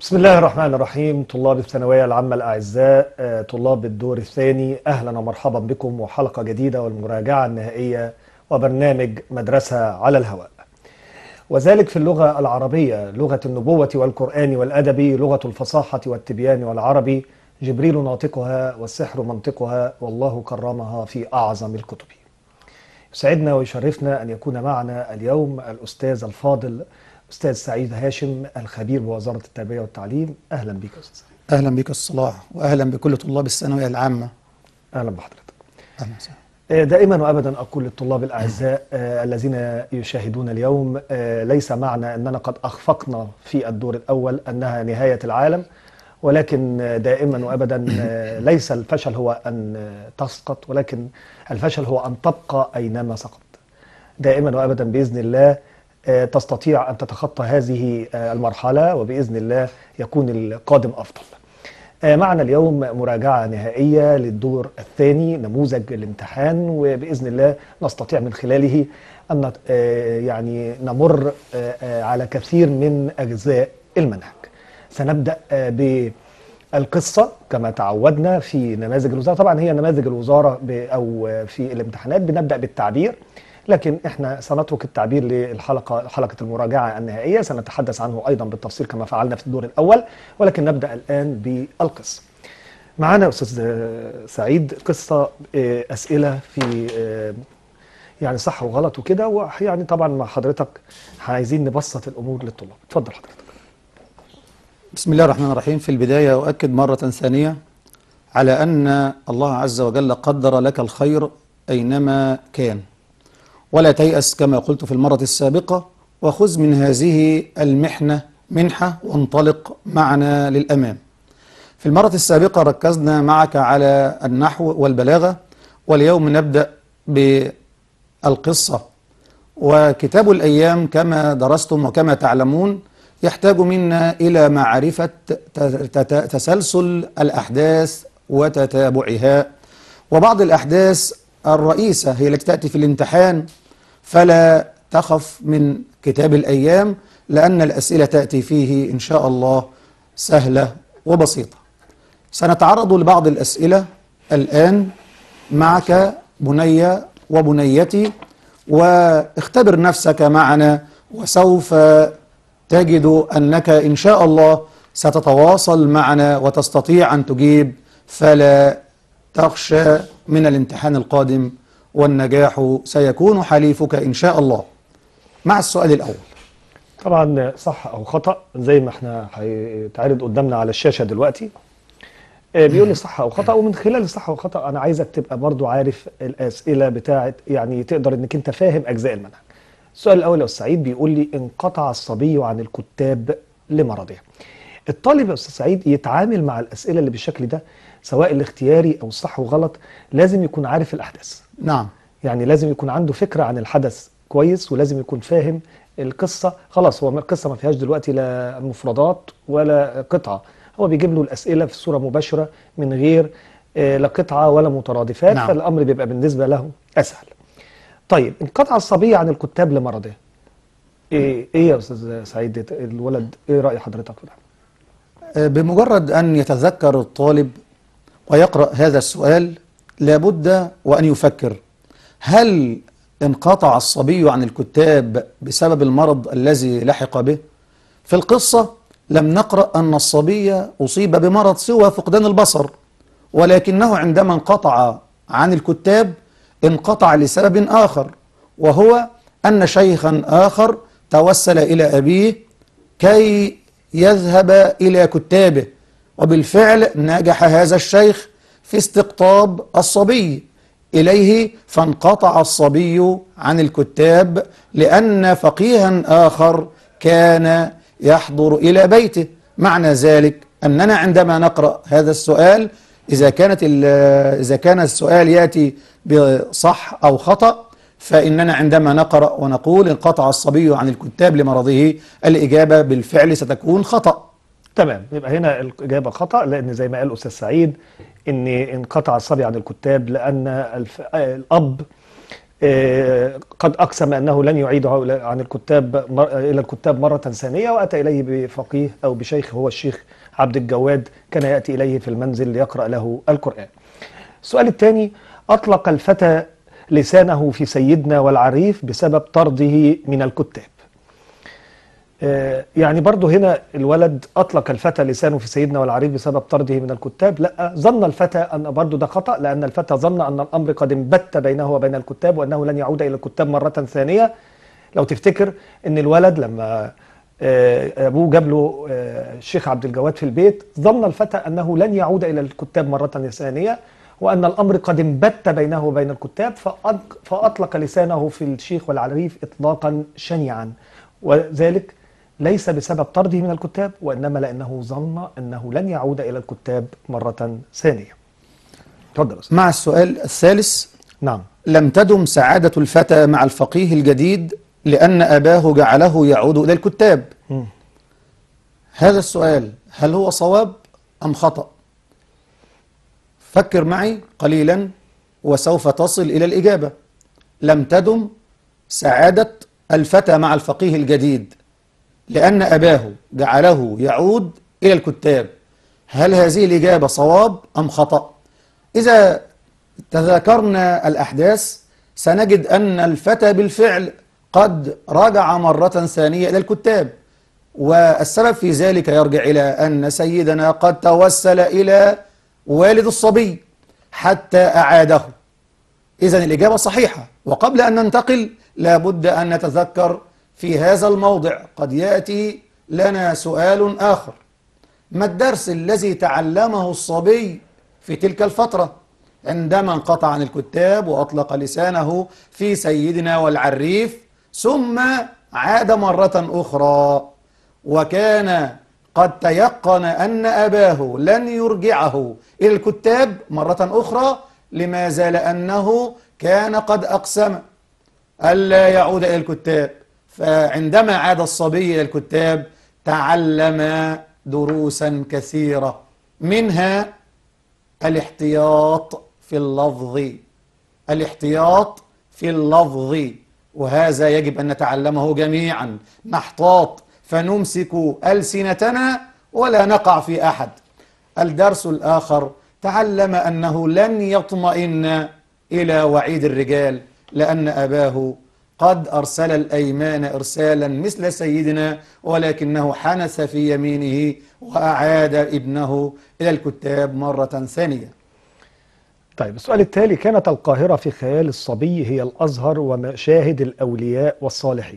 بسم الله الرحمن الرحيم طلاب الثانوية العامة الأعزاء آه، طلاب الدور الثاني أهلا ومرحبا بكم وحلقة جديدة والمراجعة النهائية وبرنامج مدرسة على الهواء وذلك في اللغة العربية لغة النبوة والقرآن والأدب لغة الفصاحة والتبيان والعربي جبريل ناطقها والسحر منطقها والله كرمها في أعظم الكتب يسعدنا ويشرفنا أن يكون معنا اليوم الأستاذ الفاضل أستاذ سعيد هاشم الخبير بوزارة التربية والتعليم أهلا بك يا أستاذ سعيد. أهلا بك الصلاح وأهلا بكل طلاب الثانوية العامة أهلا بحضرتك أهلا وسهلا آه، دائما وابدا اقول للطلاب الاعزاء آه، الذين يشاهدون اليوم آه، ليس معنى اننا قد اخفقنا في الدور الاول انها نهايه العالم ولكن آه، دائما وابدا آه، ليس الفشل هو ان آه، تسقط ولكن الفشل هو ان تبقى اينما سقط دائما وابدا باذن الله آه، تستطيع ان تتخطى هذه آه، المرحله وباذن الله يكون القادم افضل. آه، معنا اليوم مراجعة نهائية للدور الثاني نموذج الامتحان وبإذن الله نستطيع من خلاله أن نت- آه، يعني نمر آه، آه، على كثير من أجزاء المنهج سنبدأ آه، بالقصة كما تعودنا في نماذج الوزارة طبعا هي نماذج الوزارة ب- أو آه، في الامتحانات بنبدأ بالتعبير لكن احنا سنترك التعبير للحلقه حلقه المراجعه النهائيه سنتحدث عنه ايضا بالتفصيل كما فعلنا في الدور الاول ولكن نبدا الان بالقصه. معانا استاذ آه، سعيد قصه آه، اسئله في آه، يعني صح وغلط وكده ويعني طبعا مع حضرتك عايزين نبسط الامور للطلاب. اتفضل حضرتك. بسم الله الرحمن الرحيم في البداية أؤكد مرة ثانية على أن الله عز وجل قدر لك الخير أينما كان ولا تيأس كما قلت في المرة السابقة وخذ من هذه المحنة منحة وانطلق معنا للأمام في المرة السابقة ركزنا معك على النحو والبلاغة واليوم نبدأ بالقصة وكتاب الأيام كما درستم وكما تعلمون يحتاج منا إلى معرفة ت- ت- تسلسل الأحداث وتتابعها وبعض الأحداث الرئيسة هي التي تأتي في الامتحان فلا تخف من كتاب الأيام لأن الأسئلة تأتي فيه إن شاء الله سهلة وبسيطة سنتعرض لبعض الأسئلة الآن معك بني وبنيتي واختبر نفسك معنا وسوف تجد أنك إن شاء الله ستتواصل معنا وتستطيع أن تجيب فلا تخشى من الامتحان القادم والنجاح سيكون حليفك إن شاء الله مع السؤال الأول طبعا صح او خطا زي ما احنا هيتعرض قدامنا على الشاشه دلوقتي آه، بيقول لي صح او خطا ومن خلال الصح والخطا انا عايزك تبقى برضو عارف الاسئله بتاعت يعني تقدر انك انت فاهم اجزاء المنهج السؤال الاول يا استاذ سعيد بيقول لي انقطع الصبي عن الكتاب لمرضه الطالب يا استاذ سعيد يتعامل مع الاسئله اللي بالشكل ده سواء الاختياري او الصح وغلط لازم يكون عارف الاحداث نعم يعني لازم يكون عنده فكرة عن الحدث كويس ولازم يكون فاهم القصة خلاص هو القصة ما فيهاش دلوقتي لا مفردات ولا قطعة هو بيجيب له الأسئلة في صورة مباشرة من غير آه، لا قطعة ولا مترادفات نعم. فالأمر بيبقى بالنسبة له أسهل طيب انقطع الصبي عن الكتاب لمرضه ايه ايه يا استاذ سعيد الولد ايه رأي حضرتك في ده بمجرد أن يتذكر الطالب ويقرأ هذا السؤال لابد وأن يفكر هل انقطع الصبي عن الكتاب بسبب المرض الذي لحق به؟ في القصة لم نقرأ أن الصبي أصيب بمرض سوى فقدان البصر ولكنه عندما انقطع عن الكتاب انقطع لسبب آخر وهو أن شيخا آخر توسل إلى أبيه كي يذهب إلى كتابه وبالفعل نجح هذا الشيخ في استقطاب الصبي إليه فانقطع الصبي عن الكتاب لأن فقيها آخر كان يحضر إلى بيته معنى ذلك أننا عندما نقرأ هذا السؤال إذا كانت ال- إذا كان السؤال يأتي بصح أو خطأ فإننا عندما نقرأ ونقول انقطع الصبي عن الكتاب لمرضه الإجابة بالفعل ستكون خطأ تمام يبقى هنا الإجابة خطأ لأن زي ما قال أستاذ سعيد إن انقطع الصبي عن الكتاب لأن الف... آه، الأب آه، قد أقسم أنه لن يعيده إلى- عن الكتاب مر- إلى الكتاب مرة ثانية وأتى إليه بفقيه أو بشيخ هو الشيخ عبد الجواد كان يأتي إليه في المنزل ليقرأ له القرآن السؤال الثاني أطلق الفتى لسانه في سيدنا والعريف بسبب طرده من الكتاب آه، يعني برضه هنا الولد أطلق الفتى لسانه في سيدنا والعريف بسبب طرده من الكتاب لا ظن الفتى أن برضه ده خطأ لأن الفتى ظن أن الأمر قد انبت بينه وبين الكتاب وأنه لن يعود إلى الكتاب مرة ثانية لو تفتكر أن الولد لما آه، أبوه جاب له آه، الشيخ عبد الجواد في البيت ظن الفتى أنه لن يعود إلى الكتاب مرة ثانية وأن الأمر قد انبت بينه وبين الكتاب فأط- فأطلق لسانه في الشيخ والعريف إطلاقا شنيعا وذلك ليس بسبب طرده من الكتاب وإنما لأنه ظن أنه لن يعود إلى الكتاب مرة ثانية تفضل يا أستاذ. مع السؤال الثالث نعم لم تدم سعادة الفتى مع الفقيه الجديد لأن أباه جعله يعود إلى الكتاب مم. هذا السؤال هل هو صواب أم خطأ فكر معي قليلا وسوف تصل إلى الإجابة لم تدم سعادة الفتى مع الفقيه الجديد لأن أباه جعله يعود إلى الكتاب هل هذه الإجابة صواب أم خطأ إذا تذاكرنا الأحداث سنجد أن الفتى بالفعل قد رجع مرة ثانية إلى الكتاب والسبب في ذلك يرجع إلى أن سيدنا قد توسل إلى والد الصبي حتى أعاده إذا الإجابة صحيحة وقبل أن ننتقل لابد أن نتذكر في هذا الموضع قد يأتي لنا سؤال آخر ما الدرس الذي تعلمه الصبي في تلك الفترة عندما انقطع عن الكتاب وأطلق لسانه في سيدنا والعريف ثم عاد مرة أخرى وكان قد تيقن أن أباه لن يرجعه إلى الكتاب مرة أخرى لماذا لأنه كان قد أقسم ألا يعود إلى الكتاب فعندما عاد الصبي إلى الكتاب تعلم دروسا كثيرة منها الاحتياط في اللفظ الاحتياط في اللفظ وهذا يجب أن نتعلمه جميعا نحتاط فنمسك ألسنتنا ولا نقع في أحد الدرس الآخر تعلم أنه لن يطمئن إلى وعيد الرجال لأن أباه قد أرسل الأيمان إرسالا مثل سيدنا ولكنه حنث في يمينه وأعاد ابنه إلى الكتاب مرة ثانية طيب السؤال التالي كانت القاهرة في خيال الصبي هي الأزهر ومشاهد الأولياء والصالحين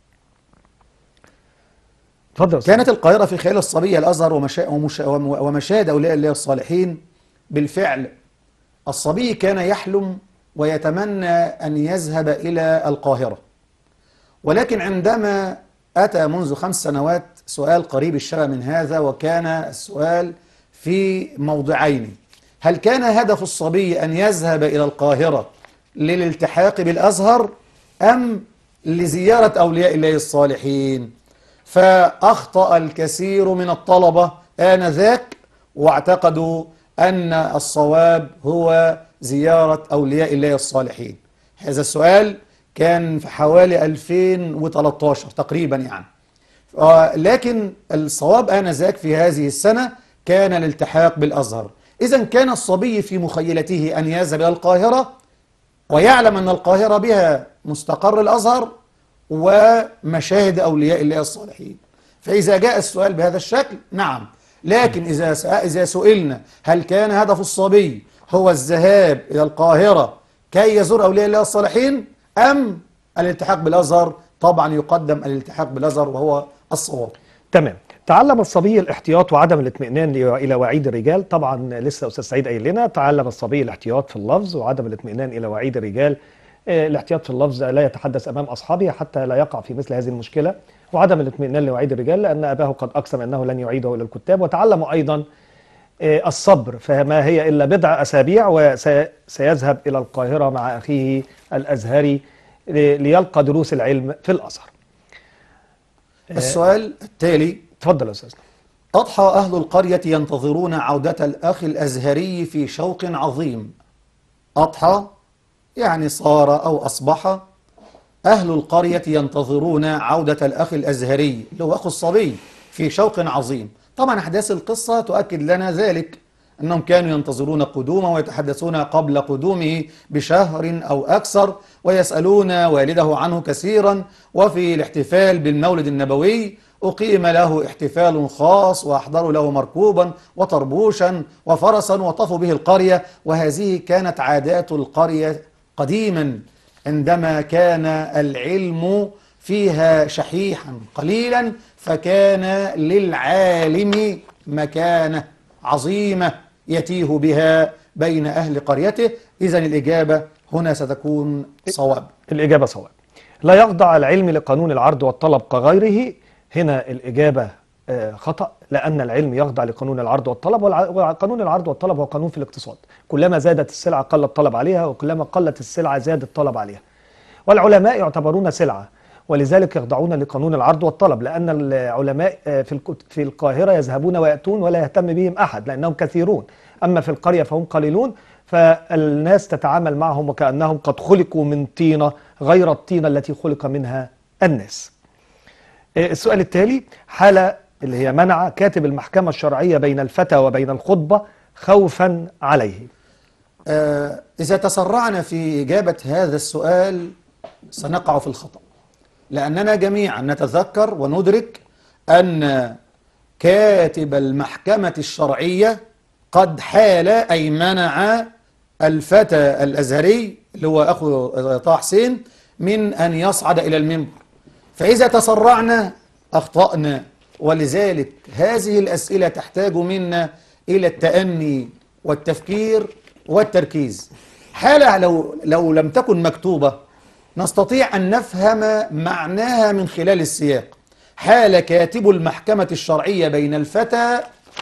تفضل يا أستاذ. كانت القاهرة في خيال الصبي الأزهر ومشا... ومشا... وم- ومشاهد أولياء الله الصالحين بالفعل الصبي كان يحلم ويتمنى أن يذهب إلى القاهرة ولكن عندما أتى منذ خمس سنوات سؤال قريب الشبه من هذا وكان السؤال في موضعين هل كان هدف الصبي أن يذهب إلى القاهرة للالتحاق بالأزهر أم لزيارة أولياء الله الصالحين فأخطأ الكثير من الطلبة آنذاك واعتقدوا أن الصواب هو زيارة أولياء الله الصالحين هذا السؤال كان في حوالي 2013 تقريبا يعني آه، لكن الصواب آنذاك في هذه السنة كان الالتحاق بالأزهر إذا كان الصبي في مخيلته أن يذهب إلى القاهرة ويعلم أن القاهرة بها مستقر الأزهر ومشاهد أولياء الله الصالحين فإذا جاء السؤال بهذا الشكل نعم لكن إذا س- إذا سئلنا هل كان هدف الصبي هو الذهاب إلى القاهرة كي يزور أولياء الله الصالحين أم الالتحاق بالأزهر طبعا يقدم الالتحاق بالأزهر وهو الصواب تمام تعلم الصبي الاحتياط وعدم الاطمئنان ل- الى وعيد الرجال طبعا لسه استاذ سعيد قايل لنا تعلم الصبي الاحتياط في اللفظ وعدم الاطمئنان الى وعيد الرجال آه، الاحتياط في اللفظ لا يتحدث امام اصحابه حتى لا يقع في مثل هذه المشكله وعدم الاطمئنان لوعيد الرجال لان اباه قد اقسم انه لن يعيده الى الكتاب وتعلم ايضا آه، الصبر فما هي الا بضع اسابيع وسيذهب الى القاهره مع اخيه الازهري ل- ليلقى دروس العلم في الازهر السؤال التالي اتفضل يا استاذ أضحى أهل القرية ينتظرون عودة الأخ الأزهري في شوق عظيم أضحى يعني صار أو أصبح أهل القرية ينتظرون عودة الأخ الأزهري اللي هو أخو الصبي في شوق عظيم طبعا أحداث القصة تؤكد لنا ذلك أنهم كانوا ينتظرون قدومه ويتحدثون قبل قدومه بشهر أو أكثر ويسألون والده عنه كثيرا وفي الاحتفال بالمولد النبوي أقيم له احتفال خاص وأحضروا له مركوبا وطربوشا وفرسا وطفوا به القرية وهذه كانت عادات القرية قديما عندما كان العلم فيها شحيحا قليلا فكان للعالم مكانة عظيمة يتيه بها بين أهل قريته إذا الإجابة هنا ستكون صواب الإجابة صواب لا يخضع العلم لقانون العرض والطلب كغيره هنا الإجابة آه، خطأ لأن العلم يخضع لقانون العرض والطلب والع- وقانون العرض والطلب هو قانون في الاقتصاد كلما زادت السلعة قل الطلب عليها وكلما قلت السلعة زاد الطلب عليها والعلماء يعتبرون سلعة ولذلك يخضعون لقانون العرض والطلب لأن العلماء آه، في الك- في القاهرة يذهبون ويأتون ولا يهتم بهم أحد لأنهم كثيرون أما في القرية فهم قليلون فالناس تتعامل معهم وكأنهم قد خلقوا من طينة غير الطينة التي خلق منها الناس آه، السؤال التالي حالة اللي هي منع كاتب المحكمة الشرعية بين الفتى وبين الخطبة خوفا عليه آه، إذا تسرعنا في إجابة هذا السؤال سنقع في الخطأ لأننا جميعا نتذكر وندرك أن كاتب المحكمة الشرعية قد حال أي منع الفتى الأزهري اللي هو أخو طه حسين من أن يصعد إلى المنبر فإذا تسرعنا أخطأنا ولذلك هذه الأسئلة تحتاج منا إلى التأني والتفكير والتركيز حالة لو, لو لم تكن مكتوبة نستطيع أن نفهم معناها من خلال السياق حال كاتب المحكمة الشرعية بين الفتى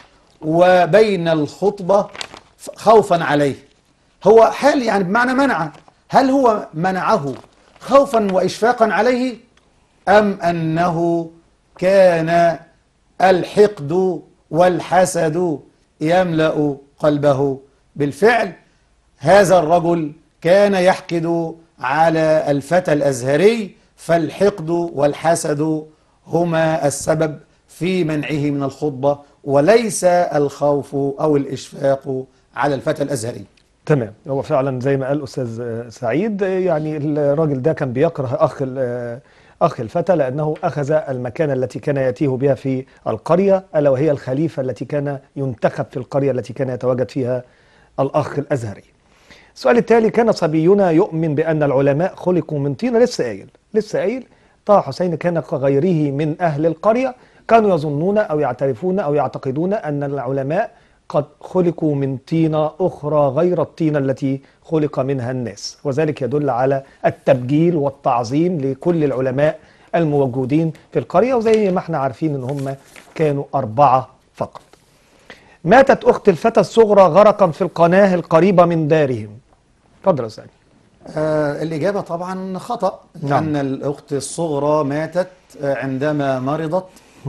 وبين الخطبة خوفا عليه هو حال يعني بمعنى منع هل هو منعه خوفا وإشفاقا عليه أم أنه كان الحقد والحسد يملأ قلبه بالفعل هذا الرجل كان يحقد على الفتى الأزهري فالحقد والحسد هما السبب في منعه من الخطبة وليس الخوف أو الإشفاق على الفتى الأزهري تمام هو فعلا زي ما قال أستاذ آه، سعيد آه، يعني الراجل ده كان بيكره أخ ال- آه، أخ الفتى لأنه أخذ المكانة التي كان يأتيه بها في القرية ألا وهي الخليفة التي كان ينتخب في القرية التي كان يتواجد فيها الأخ الأزهري السؤال التالي كان صبينا يؤمن بأن العلماء خلقوا من طين لسه قايل لسه قايل طه حسين كان كغيره من أهل القرية كانوا يظنون أو يعترفون أو يعتقدون أن العلماء قد خلقوا من طينة أخرى غير الطينة التي خلق منها الناس وذلك يدل على التبجيل والتعظيم لكل العلماء الموجودين في القرية وزي ما احنا عارفين ان هم كانوا أربعة فقط ماتت أخت الفتى الصغرى غرقا في القناة القريبة من دارهم اتفضل يا أستاذ آه الإجابة طبعا خطأ نعم. لأن الأخت الصغرى ماتت آه، عندما مرضت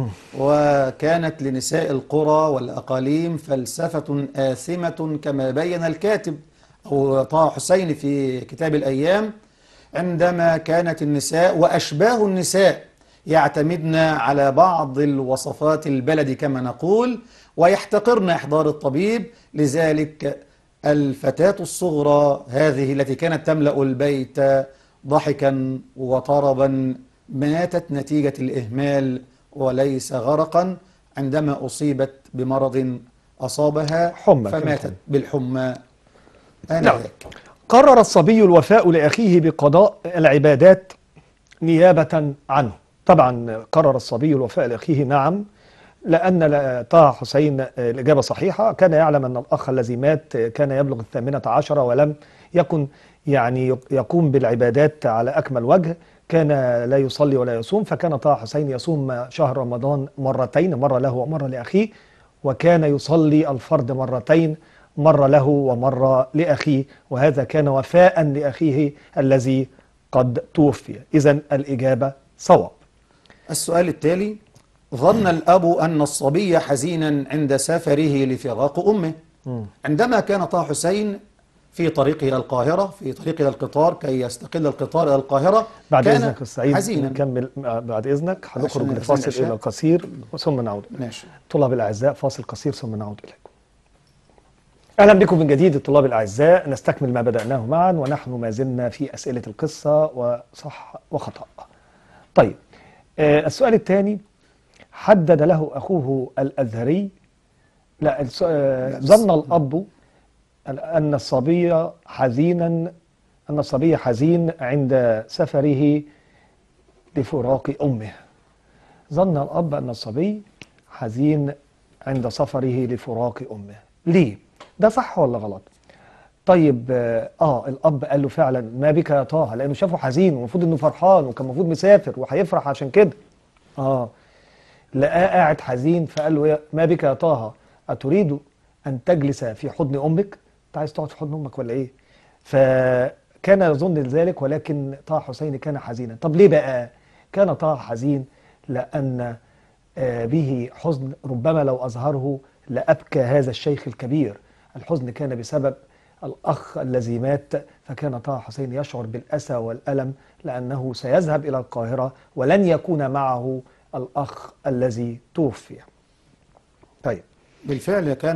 وكانت لنساء القرى والأقاليم فلسفة آثمة كما بين الكاتب أو طه حسين في كتاب الأيام عندما كانت النساء وأشباه النساء يعتمدن على بعض الوصفات البلد كما نقول ويحتقرن إحضار الطبيب لذلك الفتاة الصغرى هذه التي كانت تملأ البيت ضحكا وطربا ماتت نتيجة الإهمال وليس غرقا عندما أصيبت بمرض أصابها حمى كانت فماتت حمى. بالحمى نعم. آنذاك قرر الصبي الوفاء لأخيه بقضاء العبادات نيابة عنه طبعا قرر الصبي الوفاء لأخيه نعم لأن ل- طه حسين آه، الإجابة صحيحة كان يعلم أن الأخ الذي مات آه، كان يبلغ الثامنة عشرة ولم يكن يعني يق- يقوم بالعبادات على أكمل وجه كان لا يصلي ولا يصوم فكان طه حسين يصوم شهر رمضان مرتين مرة له ومرة لأخيه وكان يصلي الفرض مرتين مرة له ومرة لأخيه وهذا كان وفاء لأخيه الذي قد توفي إذا الإجابة صواب السؤال التالي ظن الأب أن الصبي حزينا عند سفره لفراق أمه عندما كان طه حسين في طريقه إلى القاهرة في طريقه إلى القطار كي يستقل القطار إلى القاهرة بعد كان اذنك يا سعيد حزينا نكمل آه، بعد اذنك هنخرج عشان لفاصل الإنسان الى قصير ثم نعود ماشي طلاب الاعزاء فاصل قصير ثم نعود اليكم. اهلا بكم من جديد الطلاب الاعزاء نستكمل ما بداناه معا ونحن ما زلنا في اسئله القصه وصح وخطا. طيب آه، السؤال الثاني حدد له اخوه الازهري لا الس- آه، لا، ظن الاب ان الصبي حزينا ان الصبي حزين عند سفره لفراق امه. ظن الأب أن الصبي حزين عند سفره لفراق أمه ليه؟ ده صح ولا غلط؟ طيب آه, آه الأب قال له فعلا ما بك يا طه لأنه شافه حزين والمفروض إنه فرحان وكان المفروض مسافر وهيفرح عشان كده آه لقاه قاعد حزين فقال له يا- ما بك يا طه أتريد أن تجلس في حضن أمك؟ أنت عايز تقعد في حضن أمك ولا إيه؟ فكان يظن ذلك ولكن طه حسين كان حزينا طب ليه بقى؟ كان طه حزين لأن آه، به حزن ربما لو أظهره لأبكى هذا الشيخ الكبير الحزن كان بسبب الأخ الذي مات فكان طه حسين يشعر بالأسى والألم لأنه سيذهب إلى القاهرة ولن يكون معه الأخ الذي توفي طيب بالفعل كان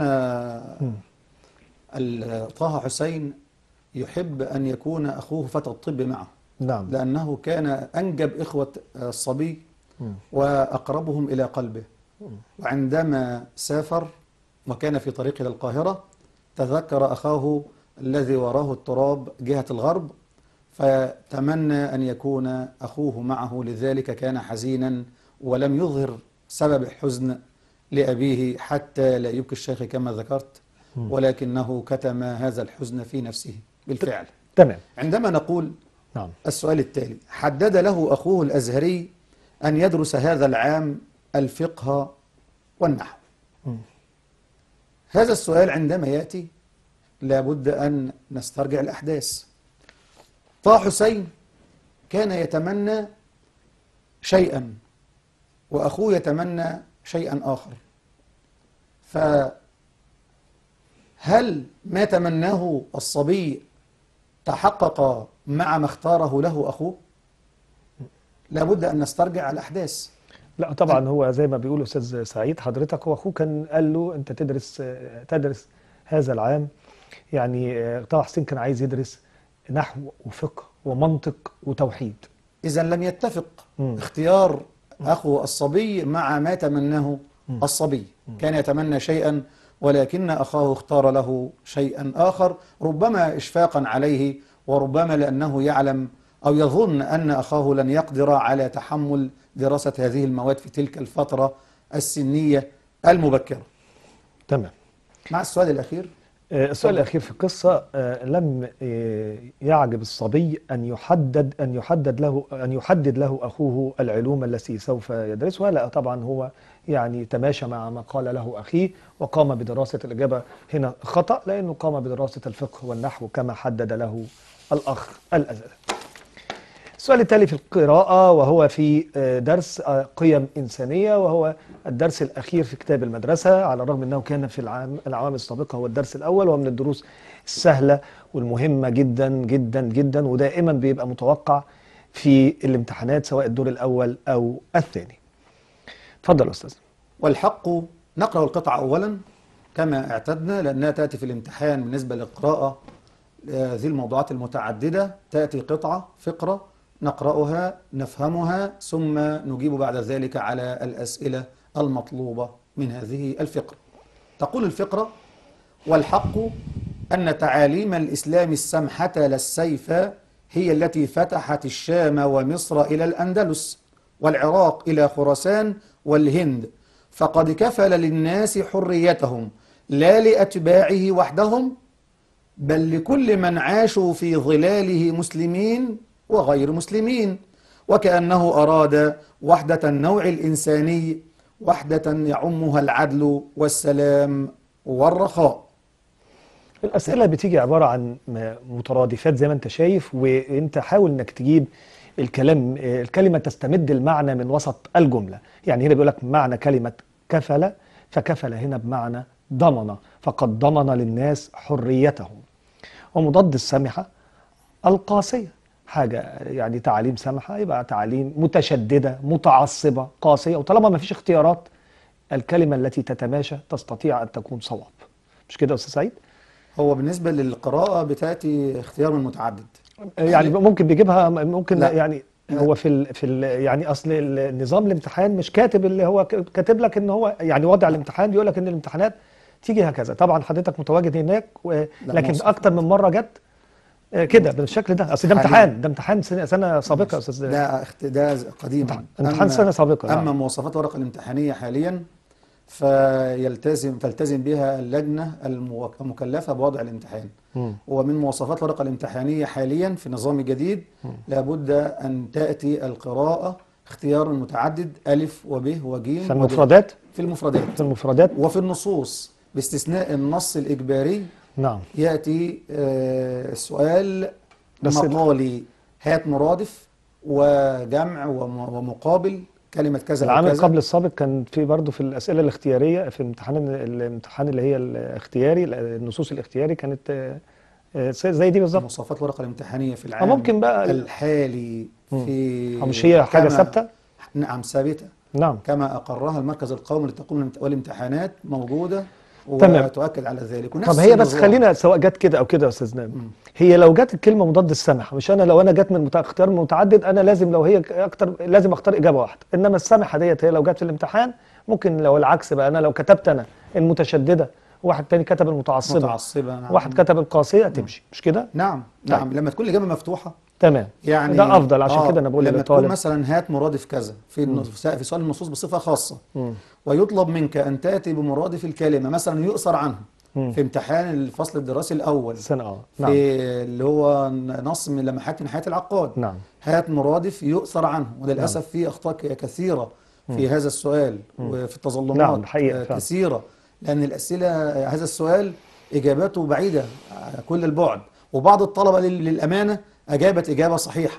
ال- طه حسين يحب أن يكون أخوه فتى الطب معه نعم لأنه كان أنجب إخوة الصبي مم. وأقربهم إلى قلبه وعندما سافر وكان في طريق إلى القاهرة تذكر أخاه الذي وراه التراب جهة الغرب فتمنى أن يكون أخوه معه لذلك كان حزينا ولم يظهر سبب الحزن لأبيه حتى لا يبكي الشيخ كما ذكرت ولكنه كتم هذا الحزن في نفسه بالفعل تمام عندما نقول نعم السؤال التالي حدد له أخوه الأزهري أن يدرس هذا العام الفقه والنحو مم. هذا السؤال عندما يأتي لابد أن نسترجع الأحداث طه حسين كان يتمنى شيئا وأخوه يتمنى شيئا آخر فهل ما تمناه الصبي تحقق مع ما اختاره له أخوه لابد أن نسترجع الأحداث لا طبعا هو زي ما بيقول استاذ سعيد حضرتك هو اخوه كان قال له انت تدرس آه، تدرس هذا العام يعني آه، طه حسين كان عايز يدرس نحو وفقه ومنطق وتوحيد إذا لم يتفق مم. اختيار أخو الصبي مع ما تمناه الصبي كان يتمنى شيئا ولكن أخاه اختار له شيئا آخر ربما إشفاقا عليه وربما لأنه يعلم أو يظن أن أخاه لن يقدر على تحمل دراسة هذه المواد في تلك الفترة السنية المبكرة تمام مع السؤال الأخير آه، السؤال الأخير في القصة آه، لم آه، يعجب الصبي أن يحدد أن يحدد له أن يحدد له أخوه العلوم التي سوف يدرسها لا طبعا هو يعني تماشى مع ما قال له أخيه وقام بدراسة الإجابة هنا خطأ لأنه قام بدراسة الفقه والنحو كما حدد له الأخ الأزل السؤال التالي في القراءة وهو في آه، درس آه، قيم إنسانية وهو الدرس الأخير في كتاب المدرسة على الرغم أنه كان في العام الأعوام السابقة هو الدرس الأول ومن الدروس السهلة والمهمة جدا جدا جدا ودائما بيبقى متوقع في الامتحانات سواء الدور الأول أو الثاني اتفضل يا أستاذ والحق نقرأ القطعة أولا كما اعتدنا لأنها تأتي في الامتحان بالنسبة للقراءة هذه الموضوعات المتعددة تأتي قطعة فقرة نقرأها نفهمها ثم نجيب بعد ذلك على الأسئلة المطلوبة من هذه الفقرة تقول الفقرة والحق أن تعاليم الإسلام السمحة لا السيف هي التي فتحت الشام ومصر إلى الأندلس والعراق إلى خراسان والهند فقد كفل للناس حريتهم لا لأتباعه وحدهم بل لكل من عاشوا في ظلاله مسلمين وغير مسلمين وكأنه أراد وحدة النوع الإنساني وحدة يعمها العدل والسلام والرخاء الأسئلة بتيجي عبارة عن م- مترادفات زي ما أنت شايف وأنت حاول إنك تجيب الكلام الكلمة تستمد المعنى من وسط الجملة يعني هنا بيقول لك معنى كلمة كفل فكفل هنا بمعنى ضمن فقد ضمن للناس حريتهم ومضاد السمحة القاسية حاجة يعني تعاليم سمحة يبقى تعاليم متشددة متعصبة قاسية وطالما ما فيش اختيارات الكلمة التي تتماشى تستطيع أن تكون صواب مش كده يا أستاذ سعيد؟ هو بالنسبة للقراءة بتأتي اختيار من متعدد يعني ممكن بيجيبها ممكن لا. يعني لا. هو في ال في ال يعني اصل النظام الامتحان مش كاتب اللي هو ك- كاتب لك ان هو يعني وضع الامتحان بيقول لك ان الامتحانات تيجي هكذا طبعا حضرتك متواجد هناك و- لكن مواصفات. اكتر من مره جت آه، كده بالشكل ده اصل ده حالياً. امتحان ده امتحان سنه, سنة سابقه يا استاذ ده اخت- ده قديما امتحان سنة سابقة، أما نعم. مواصفات الورقة الامتحانية حاليا فيلتزم تلتزم بها اللجنة المو- المكلفة بوضع الامتحان مم. ومن مواصفات الورقة الامتحانية حاليا في النظام الجديد لابد أن تأتي القراءة اختيار متعدد ألف وب وج في المفردات في المفردات في المفردات وفي النصوص باستثناء النص الإجباري نعم يأتي آه، السؤال بس ال- مقالي هات مرادف وجمع وم- ومقابل كلمة كذا أو العام كذا قبل السابق كان في برضه في الاسئله الاختياريه في امتحان الامتحان اللي هي الاختياري النصوص الاختياري كانت آه، آه، زي دي بالظبط مواصفات الورقة الامتحانية في آه، العام ممكن بقى ال- الحالي في أو مش هي حاجة كما- ثابتة؟ نعم ثابتة نعم كما أقرها المركز القومي للتقويم والامت- والامتحانات موجودة تمام. وتؤكد على ذلك ونفس طب هي بس النظام. خلينا سواء جت كده او كده يا استاذ نام هي لو جت الكلمه مضاد السمح مش انا لو انا جت من مت- اختيار متعدد انا لازم لو هي اكتر لازم اختار اجابه واحده انما السمحه ديت هي لو جت في الامتحان ممكن لو العكس بقى انا لو كتبت انا المتشدده واحد تاني كتب المتعصبه متعصبة نعم. واحد كتب القاسيه تمشي مش كده نعم نعم لما تكون الإجابة مفتوحة تمام يعني ده افضل عشان آه، كده انا بقول لما تكون للطالب مثلا هات مرادف كذا في النص- في سؤال النصوص بصفه خاصه ويطلب منك ان تاتي بمرادف الكلمه مثلا يؤثر عنه في امتحان الفصل الدراسي الاول سنه اه في نعم اللي هو نص من لمحات من حياه العقاد نعم هات مرادف يؤثر عنه وللاسف في اخطاء ك- كثيره في هذا السؤال وفي التظلمات نعم، الحقيقة آه، فعلا. كثيره لان الاسئله آه، هذا السؤال اجاباته بعيده آه، كل البعد وبعض الطلبه لل- للامانه اجابت اجابه صحيحه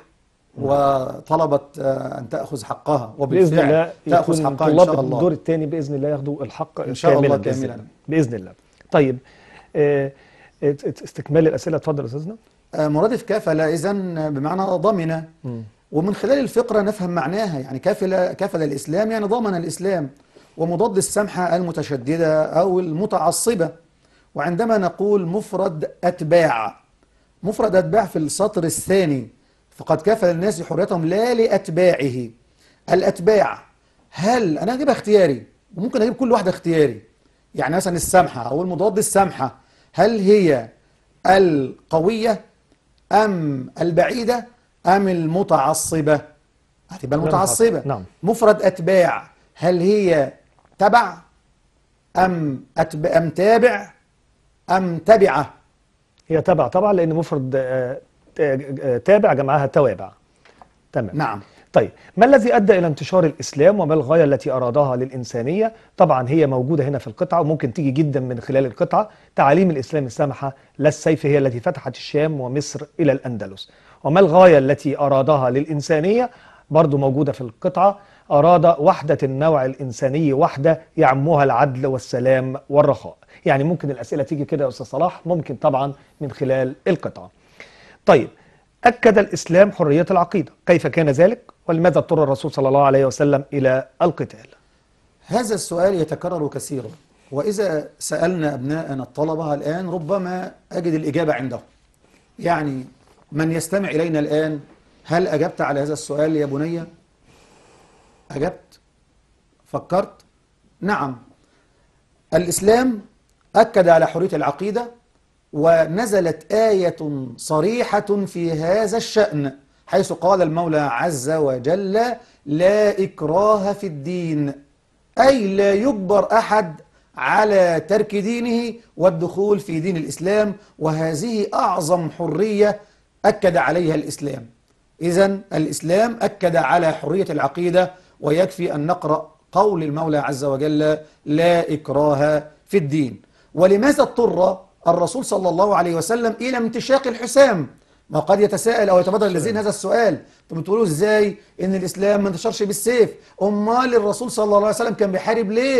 وطلبت آه، ان تاخذ حقها باذن الله وبالفعل تاخذ يكون حقها ان طلاب شاء الدور الله الثاني باذن الله ياخدوا الحق إن شاء الله بإذن كاملاً. باذن الله طيب آه، آه، استكمال الاسئله اتفضل يا استاذنا آه، مرادف كافل اذا بمعنى ضمن ومن خلال الفقرة نفهم معناها يعني كافل كافل الإسلام يعني ضمن الإسلام ومضاد السمحة المتشددة أو المتعصبة وعندما نقول مفرد أتباع مفرد أتباع في السطر الثاني فقد كافل الناس حريتهم لا لأتباعه الأتباع هل أنا أجيبها اختياري وممكن أجيب كل واحدة اختياري يعني مثلا السمحة أو المضاد السمحة هل هي القوية أم البعيدة أم المتعصبة هتبقى المتعصبة نعم. مفرد أتباع هل هي تبع أم أتبع أم تابع أم تبعة هي تبع طبعا لان مفرد آه، آه، تابع جمعها توابع تمام نعم طيب ما الذي ادى الى انتشار الاسلام وما الغايه التي ارادها للانسانيه طبعا هي موجوده هنا في القطعه وممكن تيجي جدا من خلال القطعه تعاليم الاسلام السامحه لا السيف هي التي فتحت الشام ومصر الى الاندلس وما الغايه التي ارادها للانسانيه برضو موجوده في القطعه اراد وحده النوع الانساني وحده يعمها العدل والسلام والرخاء يعني ممكن الاسئله تيجي كده يا استاذ صلاح ممكن طبعا من خلال القطعه طيب أكد الإسلام حرية العقيدة كيف كان ذلك ولماذا اضطر الرسول صلى الله عليه وسلم إلى القتال هذا السؤال يتكرر كثيرا وإذا سألنا أبناءنا الطلبة الآن ربما أجد الإجابة عندهم يعني من يستمع إلينا الآن هل أجبت على هذا السؤال يا بني؟ أجبت؟ فكرت؟ نعم الإسلام أكد على حرية العقيدة ونزلت آية صريحة في هذا الشأن حيث قال المولى عز وجل لا إكراه في الدين أي لا يجبر أحد على ترك دينه والدخول في دين الإسلام وهذه أعظم حرية أكد عليها الإسلام إذا الإسلام أكد على حرية العقيدة ويكفي أن نقرأ قول المولى عز وجل لا إكراه في الدين ولماذا اضطر الرسول صلى الله عليه وسلم إلى امتشاق الحسام ما قد يتساءل أو يتبادر الذين هذا السؤال انتم بتقولوا إزاي إن الإسلام ما انتشرش بالسيف أمال الرسول صلى الله عليه وسلم كان بيحارب ليه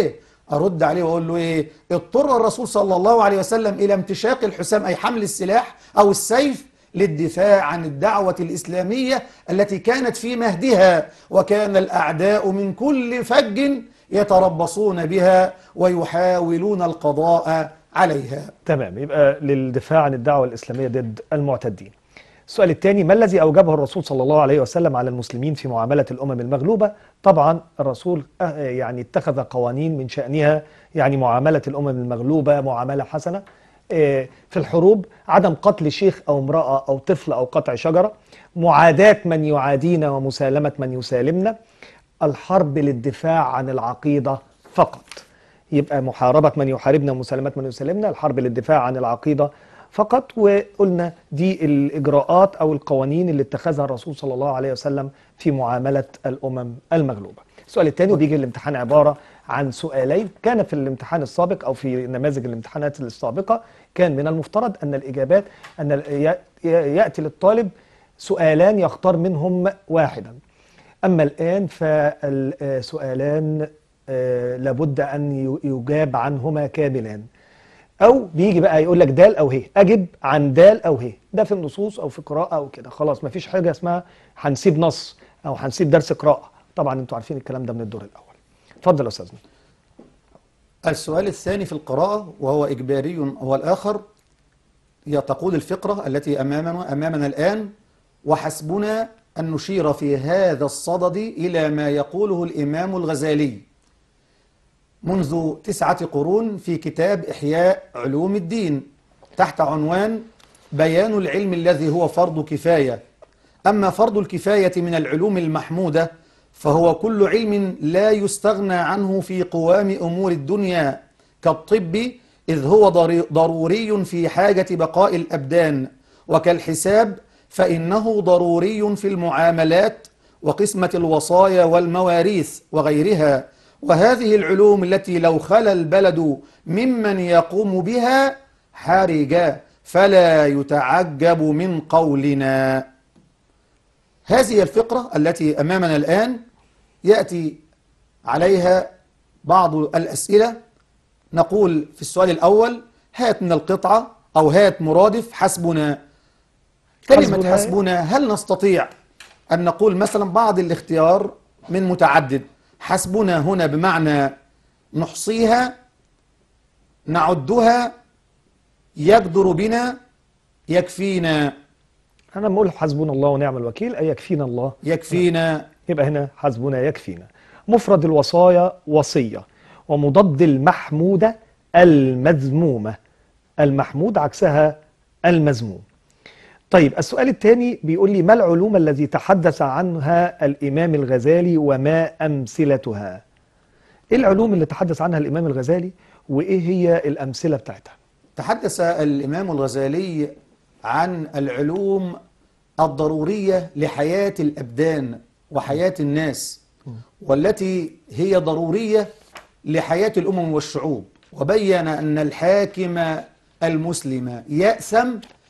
أرد عليه وأقول له إيه اضطر الرسول صلى الله عليه وسلم إلى امتشاق الحسام أي حمل السلاح أو السيف للدفاع عن الدعوة الإسلامية التي كانت في مهدها وكان الأعداء من كل فج يتربصون بها ويحاولون القضاء عليها تمام يبقى للدفاع عن الدعوة الإسلامية ضد المعتدين السؤال الثاني ما الذي أوجبه الرسول صلى الله عليه وسلم على المسلمين في معاملة الأمم المغلوبة طبعا الرسول آه، يعني اتخذ قوانين من شأنها يعني معاملة الأمم المغلوبة معاملة حسنة آه، في الحروب عدم قتل شيخ أو امرأة أو طفل أو قطع شجرة معاداة من يعادينا ومسالمة من يسالمنا الحرب للدفاع عن العقيدة فقط يبقى محاربة من يحاربنا ومسالمة من يسالمنا الحرب للدفاع عن العقيدة فقط وقلنا دي الإجراءات أو القوانين اللي اتخذها الرسول صلى الله عليه وسلم في معاملة الأمم المغلوبة السؤال الثاني وبيجي الامتحان عبارة عن سؤالين كان في الامتحان السابق أو في نماذج الامتحانات السابقة كان من المفترض أن الإجابات أن ال- ي- يأتي للطالب سؤالان يختار منهم واحدا أما الآن فالسؤالان آه، لابد أن ي- يجاب عنهما كاملان أو بيجي بقى يقول لك دال أو هي أجب عن دال أو هي ده في النصوص أو في قراءة أو كده خلاص مفيش حاجة اسمها هنسيب نص أو هنسيب درس قراءة طبعا أنتوا عارفين الكلام ده من الدور الأول اتفضل يا أستاذنا السؤال الثاني في القراءة وهو إجباري هو الآخر هي تقول الفقرة التي أمامنا, أمامنا الآن وحسبنا أن نشير في هذا الصدد إلى ما يقوله الإمام الغزالي منذ تسعة قرون في كتاب إحياء علوم الدين تحت عنوان بيان العلم الذي هو فرض كفاية أما فرض الكفاية من العلوم المحمودة فهو كل علم لا يستغنى عنه في قوام أمور الدنيا كالطب إذ هو ضري- ضروري في حاجة بقاء الأبدان وكالحساب فإنه ضروري في المعاملات وقسمة الوصايا والمواريث وغيرها وهذه العلوم التي لو خلا البلد ممن يقوم بها حرج فلا يتعجب من قولنا هذه الفقرة التي أمامنا الآن يأتي عليها بعض الأسئلة نقول في السؤال الأول هات من القطعة أو هات مرادف حسبنا كلمة حسبنا. حسبنا هل نستطيع أن نقول مثلا بعض الاختيار من متعدد حسبنا هنا بمعنى نحصيها نعدها يقدر بنا يكفينا أنا بقول حسبنا الله ونعم الوكيل أي يكفينا الله يكفينا يبقى هنا حسبنا يكفينا مفرد الوصايا وصية ومضاد المحمودة المذمومة المحمود عكسها المذموم طيب السؤال الثاني بيقول لي ما العلوم الذي تحدث عنها الإمام الغزالي وما أمثلتها إيه العلوم اللي تحدث عنها الإمام الغزالي وإيه هي الأمثلة بتاعتها تحدث الإمام الغزالي عن العلوم الضرورية لحياة الأبدان وحياة الناس والتي هي ضرورية لحياة الأمم والشعوب وبين أن الحاكم المسلم يأثم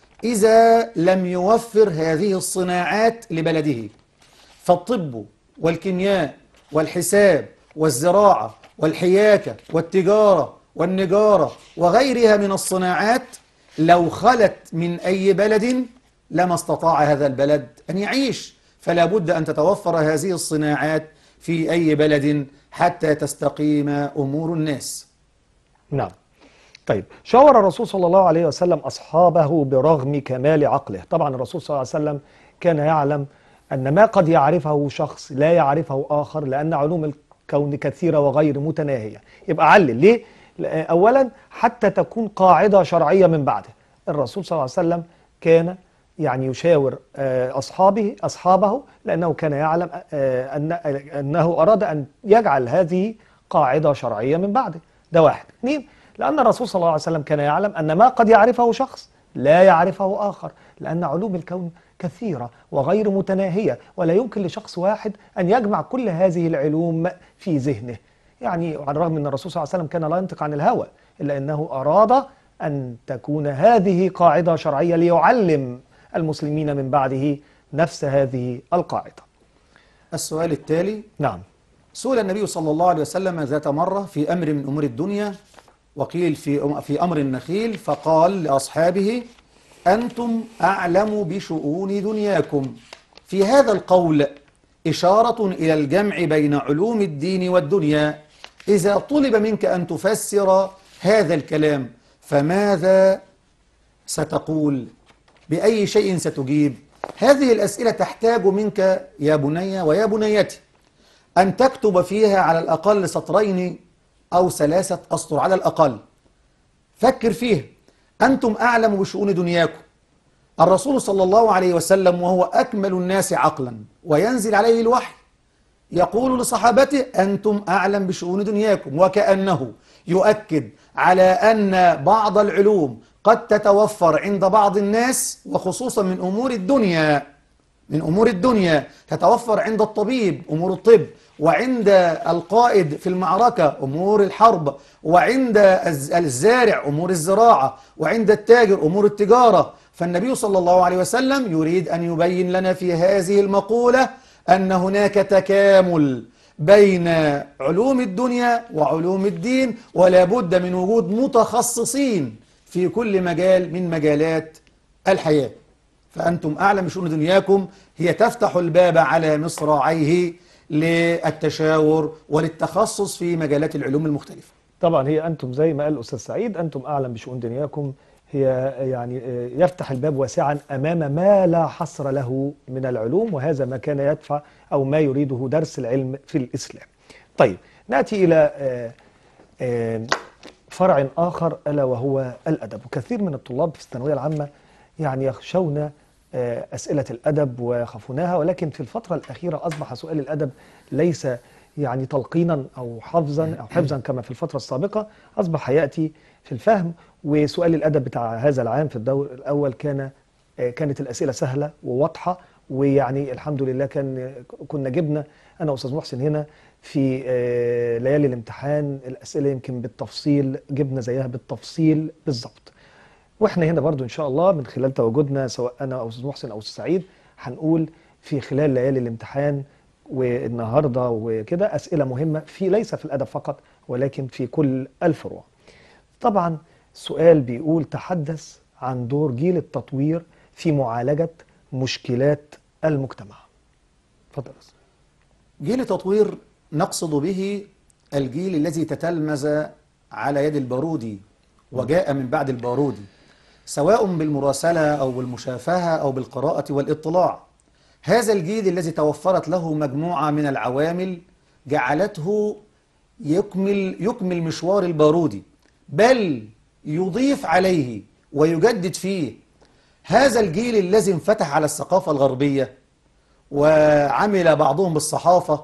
إذا لم يوفر هذه الصناعات لبلده فالطب والكيمياء والحساب والزراعة والحياكة والتجارة والنجارة وغيرها من الصناعات لو خلت من أي بلد لما استطاع هذا البلد أن يعيش فلا بد أن تتوفر هذه الصناعات في أي بلد حتى تستقيم أمور الناس نعم طيب شاور الرسول صلى الله عليه وسلم أصحابه برغم كمال عقله طبعا الرسول صلى الله عليه وسلم كان يعلم أن ما قد يعرفه شخص لا يعرفه آخر لأن علوم الكون كثيرة وغير متناهية يبقى علل ليه؟ لأ- أولا حتى تكون قاعدة شرعية من بعده الرسول صلى الله عليه وسلم كان يعني يشاور آه، أصحابه أصحابه لأنه كان يعلم آه، أن أنه أراد أن يجعل هذه قاعدة شرعية من بعده ده واحد اثنين لأن الرسول صلى الله عليه وسلم كان يعلم أن ما قد يعرفه شخص لا يعرفه آخر لأن علوم الكون كثيرة وغير متناهية ولا يمكن لشخص واحد أن يجمع كل هذه العلوم في ذهنه يعني على الرغم أن الرسول صلى الله عليه وسلم كان لا ينطق عن الهوى إلا أنه أراد أن تكون هذه قاعدة شرعية ليعلم المسلمين من بعده نفس هذه القاعدة السؤال التالي نعم سئل النبي صلى الله عليه وسلم ذات مرة في أمر من أمور الدنيا وقيل في في أمر النخيل فقال لأصحابه أنتم أعلم بشؤون دنياكم في هذا القول إشارة إلى الجمع بين علوم الدين والدنيا إذا طلب منك أن تفسر هذا الكلام فماذا ستقول بأي شيء ستجيب هذه الأسئلة تحتاج منك يا بني ويا بنيتي أن تكتب فيها على الأقل سطرين أو ثلاثة أسطر على الأقل فكر فيها أنتم أعلم بشؤون دنياكم الرسول صلى الله عليه وسلم وهو أكمل الناس عقلا وينزل عليه الوحي يقول لصحابته أنتم أعلم بشؤون دنياكم وكأنه يؤكد على أن بعض العلوم قد تتوفر عند بعض الناس وخصوصا من أمور الدنيا من أمور الدنيا تتوفر عند الطبيب أمور الطب وعند القائد في المعركة أمور الحرب وعند الز- الزارع أمور الزراعة وعند التاجر أمور التجارة فالنبي صلى الله عليه وسلم يريد أن يبين لنا في هذه المقولة أن هناك تكامل بين علوم الدنيا وعلوم الدين ولا بد من وجود متخصصين في كل مجال من مجالات الحياة فأنتم أعلم بشؤون دنياكم هي تفتح الباب على مصراعيه للتشاور وللتخصص في مجالات العلوم المختلفة طبعا هي أنتم زي ما قال الأستاذ سعيد أنتم أعلم بشؤون دنياكم هي يعني آه، يفتح الباب واسعا أمام ما لا حصر له من العلوم وهذا ما كان يدفع أو ما يريده درس العلم في الإسلام طيب نأتي إلى آه، آه، فرع آخر ألا وهو الأدب وكثير من الطلاب في الثانوية العامة يعني يخشون آه، أسئلة الأدب ويخافونها ولكن في الفترة الأخيرة أصبح سؤال الأدب ليس يعني تلقينا أو حفظا أو حفظا كما في الفترة السابقة أصبح يأتي في الفهم وسؤال الأدب بتاع هذا العام في الدور الأول كان آه، كانت الأسئلة سهلة وواضحة ويعني الحمد لله كان كنا جبنا أنا وأستاذ محسن هنا في آه، ليالي الامتحان الأسئلة يمكن بالتفصيل جبنا زيها بالتفصيل بالظبط واحنا هنا برضو ان شاء الله من خلال تواجدنا سواء انا او استاذ محسن او استاذ سعيد هنقول في خلال ليالي الامتحان والنهارده وكده اسئله مهمه في ليس في الادب فقط ولكن في كل الفروع. طبعا سؤال بيقول تحدث عن دور جيل التطوير في معالجه مشكلات المجتمع. اتفضل يا أستاذ. جيل التطوير نقصد به الجيل الذي تتلمذ على يد البارودي وجاء من بعد البارودي سواء بالمراسلة أو بالمشافهة أو بالقراءة والاطلاع هذا الجيل الذي توفرت له مجموعة من العوامل جعلته يكمل يكمل مشوار البارودي بل يضيف عليه ويجدد فيه هذا الجيل الذي انفتح على الثقافة الغربية وعمل بعضهم بالصحافة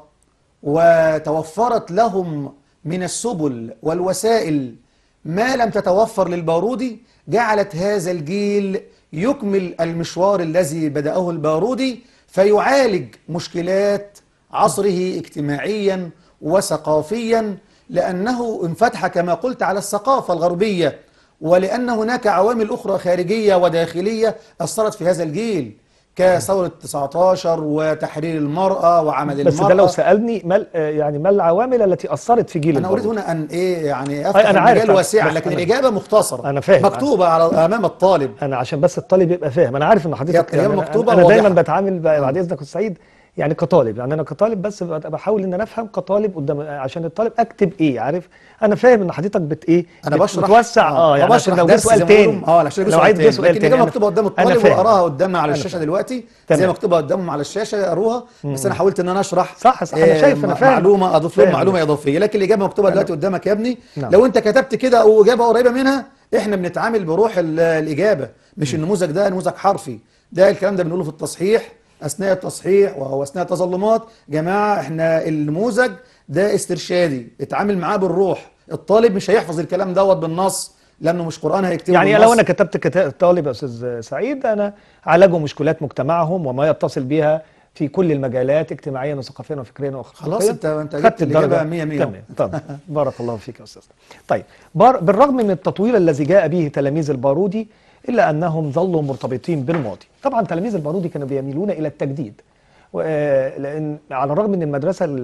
وتوفرت لهم من السبل والوسائل ما لم تتوفر للبارودي جعلت هذا الجيل يكمل المشوار الذي بدأه البارودي فيعالج مشكلات عصره اجتماعيا وثقافيا لأنه انفتح كما قلت على الثقافة الغربية ولأن هناك عوامل أخرى خارجية وداخلية أثرت في هذا الجيل كثورة 19 وتحرير المرأة وعمل بس المرأة ده لو سالني ما ال- آه، يعني ما العوامل التي اثرت في جيل أنا أريد البارود؟ هنا أن إيه يعني أي أفتح أنا عارف، المجال أنا- واسعا بس لكن أنا- الإجابة مختصرة أنا فاهم. مكتوبة على أمام الطالب انا عشان بس الطالب يبقى فاهم انا عارف ان حضرتك هي- هي يعني أنا- مكتوبة انا دايما واضحة. بتعامل ب- بعد اذنك يا أستاذ سعيد يعني كطالب يعني انا كطالب بس ببقى بحاول ان انا افهم كطالب قدام عشان الطالب اكتب ايه عارف انا فاهم ان حضرتك بت ايه أنا بت- بشرح بتوسع اه يعني عشان بشرح لو جه درس سؤال زي ما بيقولوا. تاني اه عشان لو عايز جه سؤال لكن تاني الإجابة أنا- مكتوبة قدام أنا الطالب فاهم. وأراها قدامنا على أنا الشاشة فاهم. دلوقتي زي تمام. مكتوبة قدامهم على الشاشة يقروها بس أنا حاولت إن أنا أشرح صح، صح، أنا آه، شايف، أنا م- فاهم. معلومة أضيف لهم فاهم. معلومة إضافية لكن الإجابة مكتوبة دلوقتي قدامك يا ابني نعم. لو أنت كتبت كده أو إجابة قريبة منها إحنا بنتعامل بروح ال- الإجابة مش النموذج ده نموذج حرفي ده الكلام ده بنقوله في التصحيح أثناء التصحيح وهو أثناء التظلمات جماعة إحنا النموذج ده استرشادي اتعامل معاه بالروح الطالب مش هيحفظ الكلام دوت بالنص لأنه مش قرآن هيكتبه يعني بالنص. لو انا كتبت كتا- طالب يا استاذ سعيد انا عالجوا مشكلات مجتمعهم وما يتصل بها في كل المجالات اجتماعيا وثقافيا وفكريا واخلاقيا خلاص انت انت خدت جبت الدرجة الاجابه 100 100 تمام طب بارك الله فيك يا استاذ طيب بار بالرغم من التطوير الذي جاء به تلاميذ البارودي الا انهم ظلوا مرتبطين بالماضي طبعا تلاميذ البارودي كانوا بيميلون الى التجديد و- آه، لان على الرغم من المدرسه ال-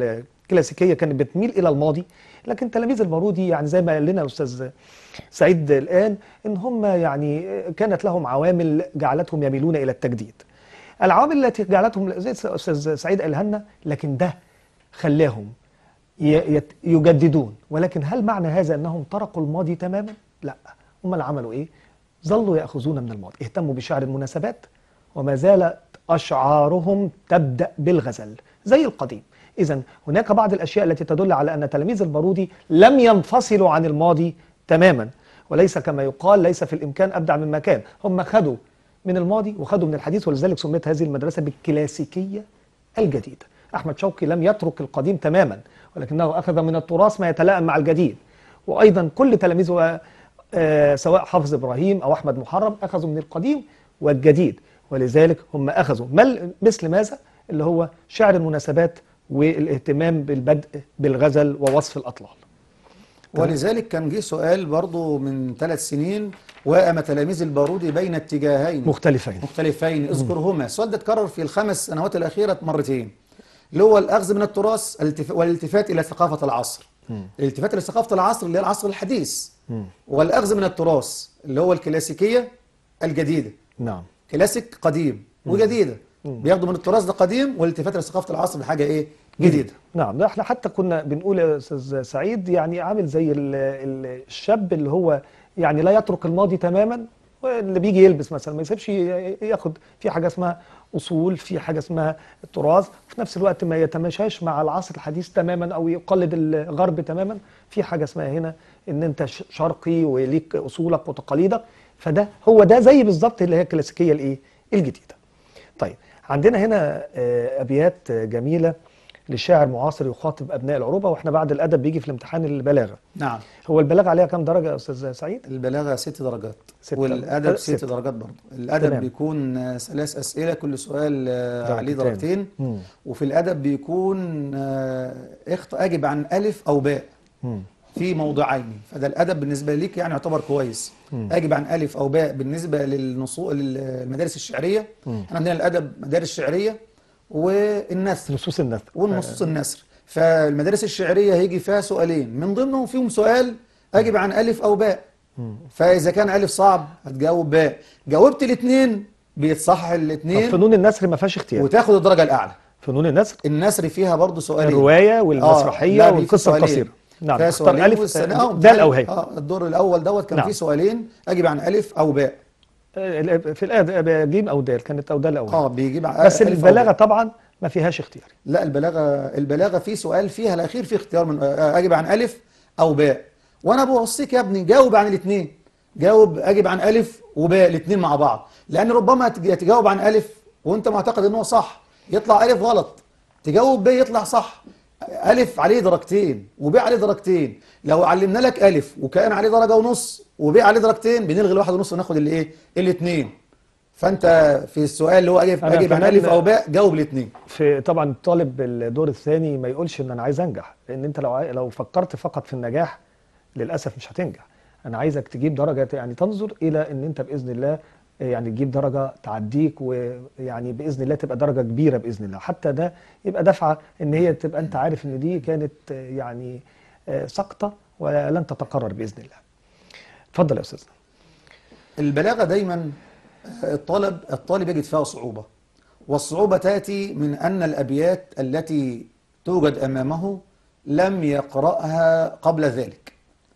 كلاسيكيه كانت بتميل الى الماضي لكن تلاميذ البارودي يعني زي ما قال لنا استاذ سعيد الان ان هم يعني كانت لهم عوامل جعلتهم يميلون الى التجديد العوامل التي جعلتهم زي استاذ سعيد قالها لنا لكن ده خلاهم ي- يت- يجددون ولكن هل معنى هذا انهم تركوا الماضي تماما لا هم اللي عملوا ايه ظلوا ياخذون من الماضي اهتموا بشعر المناسبات وما زالت اشعارهم تبدا بالغزل زي القديم اذا هناك بعض الاشياء التي تدل على ان تلاميذ البارودي لم ينفصلوا عن الماضي تماما وليس كما يقال ليس في الامكان ابدع مما كان هم خدوا من الماضي وخدوا من الحديث ولذلك سميت هذه المدرسه بالكلاسيكيه الجديده احمد شوقي لم يترك القديم تماما ولكنه اخذ من التراث ما يتلائم مع الجديد وايضا كل تلاميذه آه، سواء حافظ ابراهيم او احمد محرم اخذوا من القديم والجديد ولذلك هم اخذوا مل مثل ماذا اللي هو شعر المناسبات والاهتمام بالبدء بالغزل ووصف الاطلال ولذلك كان جه سؤال برضو من ثلاث سنين وأم تلاميذ البارودي بين اتجاهين مختلفين مختلفين اذكرهما السؤال ده اتكرر في الخمس سنوات الأخيرة مرتين اللي هو الأخذ من التراث الالتف- والالتفات إلى ثقافة العصر الالتفات إلى ثقافة العصر اللي هي العصر الحديث والأخذ من التراث اللي هو الكلاسيكية الجديدة نعم كلاسيك قديم وجديدة بياخدوا من التراث ده قديم والالتفات إلى ثقافة العصر بحاجة إيه جديدة نعم ده احنا حتى كنا بنقول يا استاذ سعيد يعني عامل زي ال- ال- الشاب اللي هو يعني لا يترك الماضي تماما اللي بيجي يلبس مثلا ما يسيبش ي- ياخد في حاجه اسمها اصول في حاجه اسمها التراث في نفس الوقت ما يتماشاش مع العصر الحديث تماما او يقلد الغرب تماما في حاجه اسمها هنا ان انت ش- شرقي وليك اصولك وتقاليدك فده هو ده زي بالظبط اللي هي الكلاسيكيه الايه الجديده طيب عندنا هنا آه، ابيات آه، جميله لشاعر معاصر يخاطب ابناء العروبه واحنا بعد الادب بيجي في الامتحان البلاغه نعم هو البلاغه عليها كام درجه يا استاذ سعيد البلاغة ست درجات ست والأدب درجات. ست ست. درجات برضه الأدب تمام. بيكون آه، ثلاث أسئلة كل سؤال آه، عليه درجتين. درجتين مم. وفي الأدب بيكون آه، اخت أجب عن ألف أو باء مم. في موضعين فده الأدب بالنسبة ليك يعني يعتبر كويس مم. أجب عن ألف أو باء بالنسبة للنصوص للمدارس الشعريه مم. احنا عندنا الأدب مدارس شعرية والنثر نصوص النثر والنصوص النثر فالمدارس الشعرية هيجي فيها سؤالين من ضمنهم فيهم سؤال أجب عن ألف أو باء مم. فإذا كان ألف صعب هتجاوب باء جاوبت الاثنين بيتصحح طب الاثنين فنون النثر ما فيهاش اختيار وتاخد الدرجة الأعلى فنون النثر النثر فيها برضو سؤالين الروايه آه، والمسرحيه لا، في والقصه سؤالين. القصيره نعم فيها اختار سؤالين الف والسنة- آه، آه، دال او هي اه الدور الأول دوت كان نعم. فيه سؤالين أجب عن ألف أو باء آه، في الادب جيم او دال كانت او دال او هي اه بيجيب ع- بس ألف أو البلاغه باء. طبعا ما فيهاش اختيار لا البلاغة البلاغة في سؤال فيها الأخير في اختيار من آه، أجب عن ألف أو باء وأنا بوصيك يا ابني جاوب عن الاثنين جاوب أجب عن ألف وباء الاثنين مع بعض لأن ربما تج- تجاوب عن ألف وأنت معتقد إن هو صح يطلع ألف غلط تجاوب باء يطلع صح ألف عليه درجتين وباء عليه درجتين لو علمنا لك ألف وكان عليه درجة ونص وباء عليه درجتين بنلغي الواحد ونص وناخد الإيه الاثنين فأنت في السؤال اللي هو أجب أنا أجب عن كمان- ألف أو باء جاوب الاثنين في طبعا طالب الدور الثاني ما يقولش ان انا عايز انجح لان انت لو عاي- لو فكرت فقط في النجاح للاسف مش هتنجح انا عايزك تجيب درجه يعني تنظر الى ان انت باذن الله يعني تجيب درجه تعديك ويعني باذن الله تبقى درجه كبيره باذن الله حتى ده يبقى دفعه ان هي تبقى انت عارف ان دي كانت آه، يعني آه، سقطه ولن تتكرر باذن الله اتفضل يا استاذنا البلاغة دايما الطالب الطالب يجد فيها صعوبة والصعوبة تأتي من أن الأبيات التي توجد أمامه لم يقرأها قبل ذلك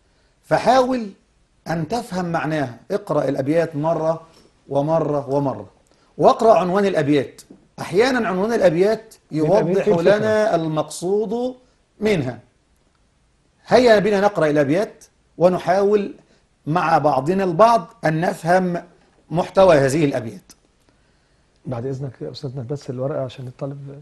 فحاول أن تفهم معناها اقرأ الأبيات مرة ومرة ومرة واقرأ عنوان الأبيات أحيانا عنوان الأبيات يوضح فيه الفكرة. لنا المقصود منها هيا بنا نقرأ الأبيات ونحاول مع بعضنا البعض أن نفهم محتوى هذه الأبيات بعد اذنك يا استاذنا بس الورقه عشان الطالب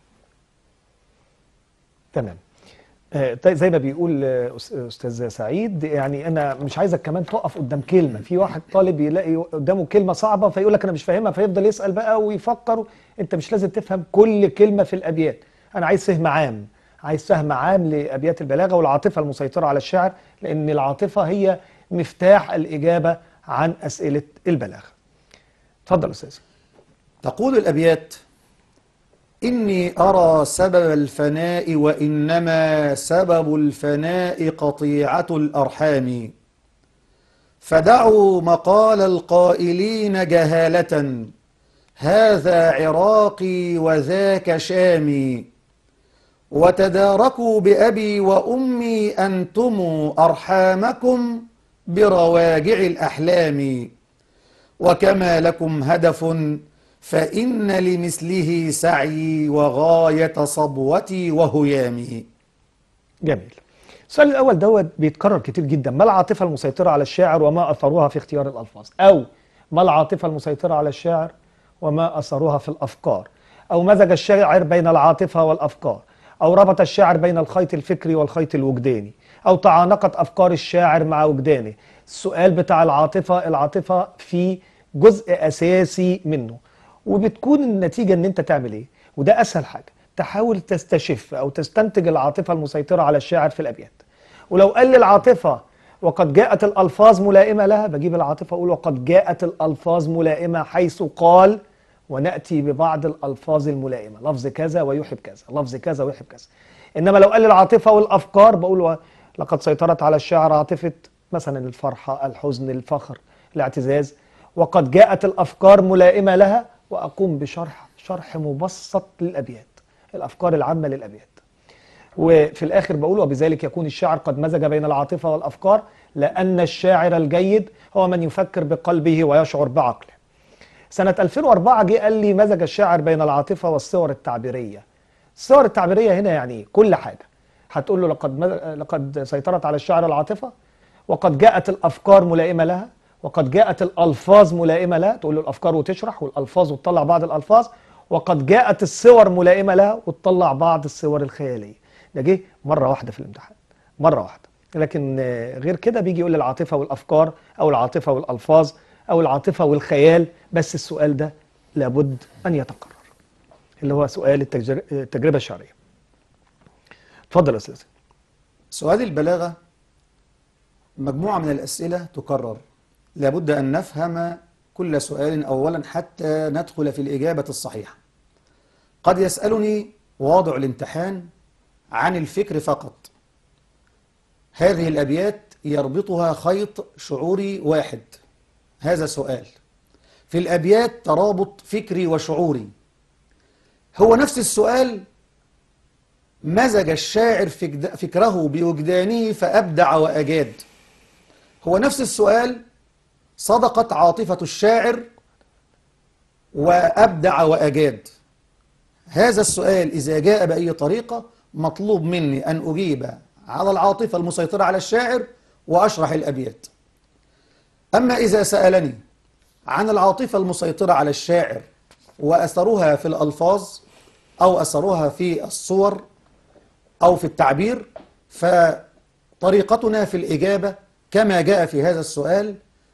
تمام آه، طيب زي ما بيقول آه، أس- استاذ سعيد يعني انا مش عايزك كمان تقف قدام كلمه في واحد طالب يلاقي قدامه كلمه صعبه فيقول لك انا مش فاهمها فيفضل يسال بقى ويفكر انت مش لازم تفهم كل كلمه في الابيات انا عايز فهم عام عايز فهم عام لابيات البلاغه والعاطفه المسيطره على الشعر لان العاطفه هي مفتاح الاجابه عن اسئله البلاغه اتفضل يا استاذ تقول الأبيات إني أرى سبب الفناء وإنما سبب الفناء قطيعة الأرحام فدعوا مقال القائلين جهالة هذا عراقي وذاك شامي وتداركوا بأبي وأمي أنتم أرحامكم برواجع الأحلام وكما لكم هدف فإن لمثله سعي وغاية صبوتي وهيامي جميل السؤال الأول دوت بيتكرر كتير جدا ما العاطفة المسيطرة على الشاعر وما أثروها في اختيار الألفاظ أو ما العاطفة المسيطرة على الشاعر وما أثروها في الأفكار أو مزج الشاعر بين العاطفة والأفكار أو ربط الشاعر بين الخيط الفكري والخيط الوجداني أو تعانقت أفكار الشاعر مع وجدانه السؤال بتاع العاطفة العاطفة في جزء أساسي منه وبتكون النتيجة ان انت تعمل ايه وده اسهل حاجة تحاول تستشف او تستنتج العاطفة المسيطرة على الشاعر في الابيات ولو قال لي العاطفة وقد جاءت الالفاظ ملائمة لها بجيب العاطفة اقول وقد جاءت الالفاظ ملائمة حيث قال ونأتي ببعض الالفاظ الملائمة لفظ كذا ويحب كذا لفظ كذا ويحب كذا انما لو قال لي العاطفة والافكار بقول لقد سيطرت على الشاعر عاطفة مثلا الفرحة الحزن الفخر الاعتزاز وقد جاءت الافكار ملائمة لها وأقوم بشرح شرح مبسط للأبيات الأفكار العامة للأبيات وفي الآخر بقول وبذلك يكون الشاعر قد مزج بين العاطفة والأفكار لأن الشاعر الجيد هو من يفكر بقلبه ويشعر بعقله سنة 2004 جه قال لي مزج الشاعر بين العاطفة والصور التعبيرية الصور التعبيرية هنا يعني كل حاجة هتقول له لقد لقد سيطرت على الشاعر العاطفة وقد جاءت الأفكار ملائمة لها وقد جاءت الألفاظ ملائمة لها تقول له الأفكار وتشرح والألفاظ وتطلع بعض الألفاظ وقد جاءت الصور ملائمة لها وتطلع بعض الصور الخيالية ده جه مرة واحدة في الامتحان مرة واحدة لكن غير كده بيجي يقول العاطفة والأفكار أو العاطفة والألفاظ أو العاطفة والخيال بس السؤال ده لابد أن يتكرر اللي هو سؤال التجربة الشعرية اتفضل يا أستاذ سؤال البلاغة مجموعة من الأسئلة تكرر لابد أن نفهم كل سؤال أولا حتى ندخل في الإجابة الصحيحة قد يسألني واضع الامتحان عن الفكر فقط هذه الأبيات يربطها خيط شعوري واحد هذا سؤال في الأبيات ترابط فكري وشعوري هو نفس السؤال مزج الشاعر فكره بوجدانه فأبدع وأجاد هو نفس السؤال صدقت عاطفة الشاعر وأبدع وأجاد هذا السؤال إذا جاء بأي طريقة مطلوب مني أن أجيب على العاطفة المسيطرة على الشاعر وأشرح الأبيات أما إذا سألني عن العاطفة المسيطرة على الشاعر وأثرها في الألفاظ أو أثرها في الصور أو في التعبير فطريقتنا في الإجابة كما جاء في هذا السؤال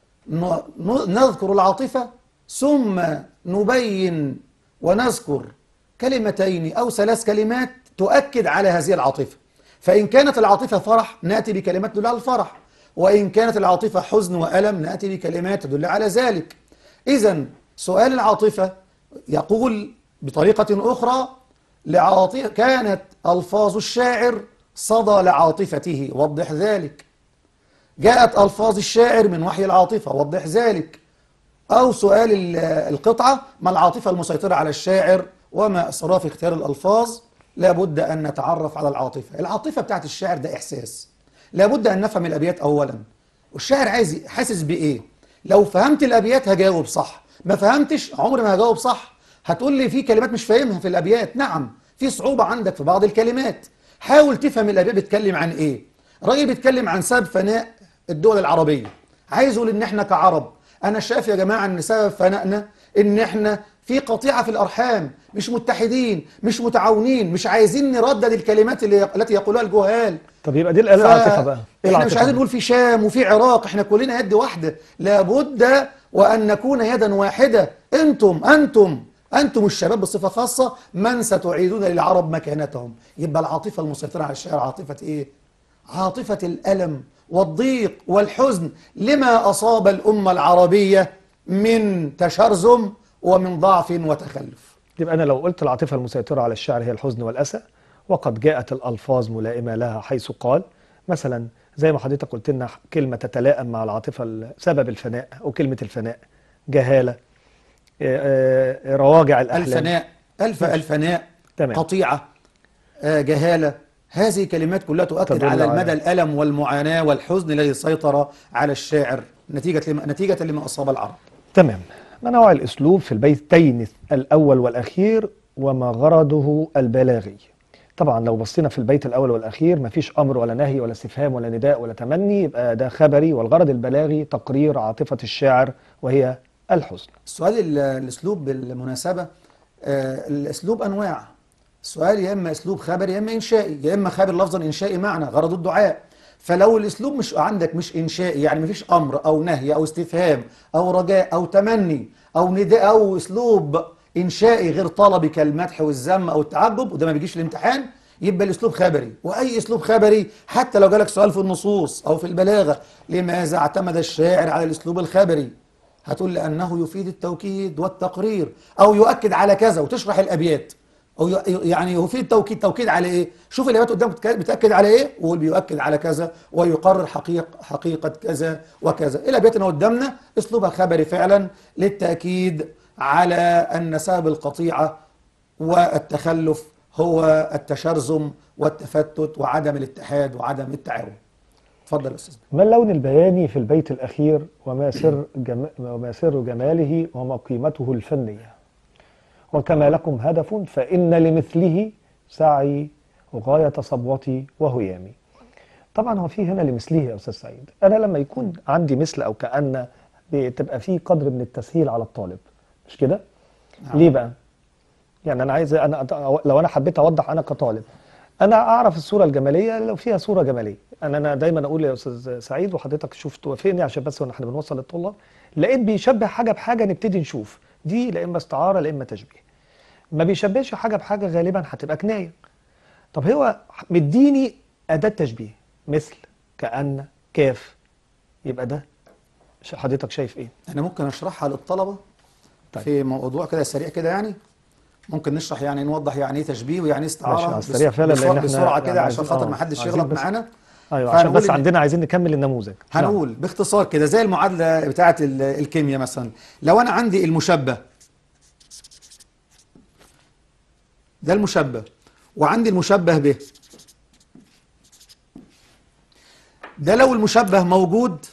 نذكر العاطفة ثم نبين ونذكر كلمتين أو ثلاث كلمات تؤكد على هذه العاطفة فإن كانت العاطفة فرح نأتي بكلمات تدل على الفرح وإن كانت العاطفة حزن وألم نأتي بكلمات تدل على ذلك إذا سؤال العاطفة يقول بطريقة أخرى لعاطفة كانت ألفاظ الشاعر صدى لعاطفته وضح ذلك جاءت ألفاظ الشاعر من وحي العاطفة وضح ذلك أو سؤال القطعة ما العاطفة المسيطرة على الشاعر وما أسراه في اختيار الألفاظ لابد أن نتعرف على العاطفة العاطفة بتاعت الشاعر ده إحساس لابد أن نفهم الأبيات أولا والشاعر عايز حاسس بإيه لو فهمت الأبيات هجاوب صح ما فهمتش عمري ما هجاوب صح هتقول لي في كلمات مش فاهمها في الأبيات نعم في صعوبة عندك في بعض الكلمات حاول تفهم الأبيات بتتكلم عن إيه راجل بيتكلم عن سبب فناء الدول العربية عايز اقول ان احنا كعرب انا شايف يا جماعة ان سبب فنائنا ان احنا في قطيعة في الارحام مش متحدين مش متعاونين مش عايزين نردد الكلمات اللي التي يقولها الجهال طب يبقى دي العاطفة بقى إيه احنا مش عايزين نقول في شام وفي عراق احنا كلنا يد واحدة لابد وان نكون يدا واحدة انتم انتم أنتم الشباب بصفة خاصة من ستعيدون للعرب مكانتهم يبقى العاطفة المسيطرة على الشعر عاطفة إيه؟ عاطفة الألم والضيق والحزن لما أصاب الأمة العربية من تشرذم ومن ضعف وتخلف يبقى أنا لو قلت العاطفة المسيطرة على الشعر هي الحزن والأسى وقد جاءت الألفاظ ملائمة لها حيث قال مثلا زي ما حضرتك قلت لنا كلمة تتلائم مع العاطفة ال- سبب الفناء أو كلمة الفناء جهالة آه، آه، رواجع الأحلام الفناء الف الفناء تمام. قطيعة آه، جهالة هذه كلمات كلها تؤكد تدل على على- المدى الألم والمعاناة والحزن الذي سيطر على الشاعر نتيجة لما, نتيجة لما أصاب العرب تمام ما نوع الأسلوب في البيتين الأول والأخير وما غرضه البلاغي طبعا لو بصينا في البيت الأول والأخير مفيش أمر ولا نهي ولا استفهام ولا نداء ولا تمني يبقى ده خبري والغرض البلاغي تقرير عاطفة الشاعر وهي الحزن السؤال ال- الأسلوب بالمناسبة آه، الأسلوب أنواع السؤال يا إما أسلوب خبري يا إما إنشائي يا إما خبر لفظا إنشائي معنى غرض الدعاء فلو الأسلوب مش عندك مش إنشائي يعني مفيش أمر أو نهي أو استفهام أو رجاء أو تمني أو نداء أو أسلوب إنشائي غير طلبي كالمدح والذم أو التعجب وده ما بيجيش في الامتحان يبقى الأسلوب خبري وأي أسلوب خبري حتى لو جالك سؤال في النصوص أو في البلاغة لماذا اعتمد الشاعر على الأسلوب الخبري هتقول لأنه يفيد التوكيد والتقرير أو يؤكد على كذا وتشرح الأبيات أو ي- يعني يفيد التوكيد توكيد على إيه شوف الأبيات قدامك بتك- بتأكد على إيه وهو بيؤكد على كذا ويقرر حقيق حقيقة كذا وكذا الأبيات اللي قدامنا أسلوبها خبري فعلا للتأكيد على أن سبب القطيعة والتخلف هو التشرذم والتفتت وعدم الاتحاد وعدم التعاون اتفضل يا أستاذ ما اللون البياني في البيت الأخير وما سر, جم... وما سر جماله وما قيمته الفنية وكما لكم هدف فإن لمثله سعي وغاية صبوتي وهيامي طبعا هو في هنا لمثله يا أستاذ سعيد أنا لما يكون عندي مثل أو كأن بتبقى في قدر من التسهيل على الطالب مش كده؟ نعم. ليه بقى؟ يعني انا عايز انا لو انا حبيت اوضح انا كطالب انا اعرف الصوره الجماليه لو فيها صوره جماليه انا انا دايما اقول يا استاذ سعيد وحضرتك شوف توافقني عشان بس واحنا بنوصل للطلاب لقيت بيشبه حاجه بحاجه نبتدي نشوف دي لا اما استعاره لا اما تشبيه ما بيشبهش حاجه بحاجه غالبا هتبقى كنايه طب هو مديني اداه تشبيه مثل كأن كاف يبقى ده ش- حضرتك شايف ايه أنا ممكن أشرحها للطلبة طيب. في موضوع كده سريع كده يعني ممكن نشرح يعني نوضح يعني ايه تشبيه ويعني ايه استعارة ماشي، على بس- السريع فعلا، بسرعة- لأن إحنا بسرعة كده يعني عشان عايزين- خاطر آه، ما حدش عايزين يغلط بس- معانا ايوه عشان فهنقول بس إن- عندنا عايزين نكمل النموذج نعم. هنقول باختصار كده زي المعادلة بتاعة ال- الكيمياء مثلا لو أنا عندي المشبه ده المشبه وعندي المشبه به ده لو المشبه موجود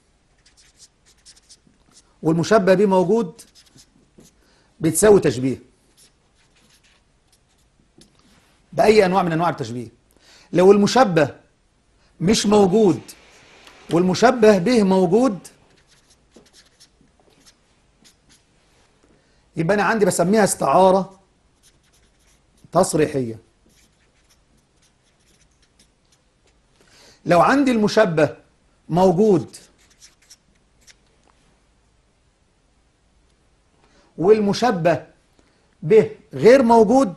والمشبه به موجود بتساوي تشبيه بأي أنواع من أنواع التشبيه لو المشبه مش موجود والمشبه به موجود يبقى أنا عندي بسميها استعارة تصريحية لو عندي المشبه موجود والمشبه به غير موجود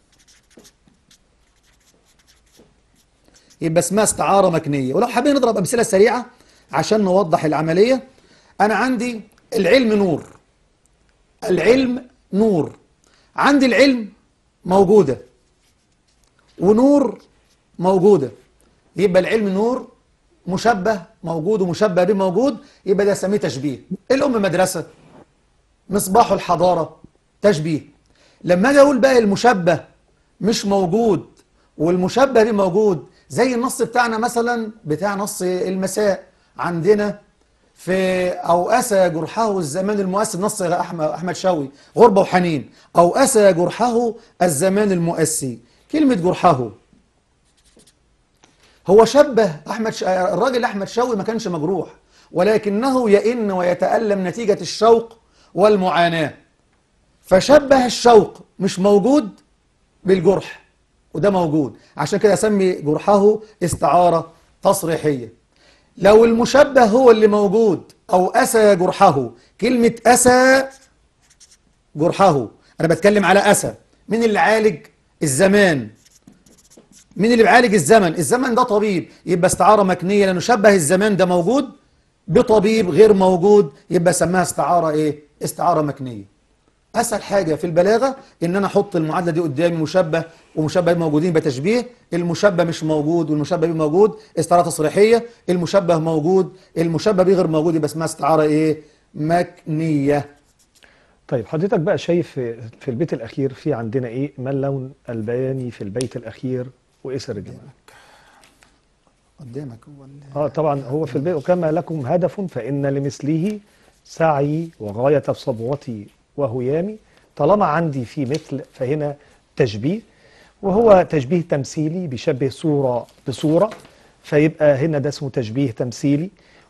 يبقى اسمها استعارة مكنية ولو حابين نضرب أمثلة سريعة عشان نوضح العملية أنا عندي العلم نور العلم نور عندي العلم موجودة ونور موجودة يبقى العلم نور مشبه موجود ومشبه به موجود يبقى ده اسميه تشبيه الأم مدرسة مصباح الحضارة تشبيه لما اجي اقول بقى المشبه مش موجود والمشبه به موجود زي النص بتاعنا مثلا بتاع نص المساء عندنا في أو أسى جرحه الزمان المؤسي نص أحمد أحمد شوقي غربة وحنين أو أسى جرحه الزمان المؤسي كلمة جرحه هو شبه أحمد ش... الراجل أحمد شوقي ما كانش مجروح ولكنه يئن ويتألم نتيجة الشوق والمعاناة فشبه الشوق مش موجود بالجرح وده موجود عشان كده أسمي جرحه استعارة تصريحية لو المشبه هو اللي موجود أو أسى جرحه كلمة أسى جرحه أنا بتكلم على أسى مين اللي عالج الزمان مين اللي بيعالج الزمن الزمن ده طبيب يبقى استعارة مكنية لأنه شبه الزمان ده موجود بطبيب غير موجود يبقى سماها استعارة إيه استعارة مكنية اسهل حاجه في البلاغه ان انا احط المعادله دي قدامي مشبه ومشبه موجودين بتشبيه المشبه مش موجود والمشبه به موجود استعاره تصريحيه المشبه موجود المشبه به غير موجود يبقى اسمها استعاره ايه مكنيه طيب حضرتك بقى شايف في في البيت الأخير في عندنا إيه ما اللون البياني في البيت الأخير وإيه سر الجمال قدامك هو ال- اه طبعا هو في البيت وكما لكم هدف فإن لمثله سعي وغاية صبوتي وهيامي طالما عندي في مثل فهنا تشبيه وهو تشبيه تمثيلي بيشبه صورة بصورة فيبقى هنا ده اسمه تشبيه تمثيلي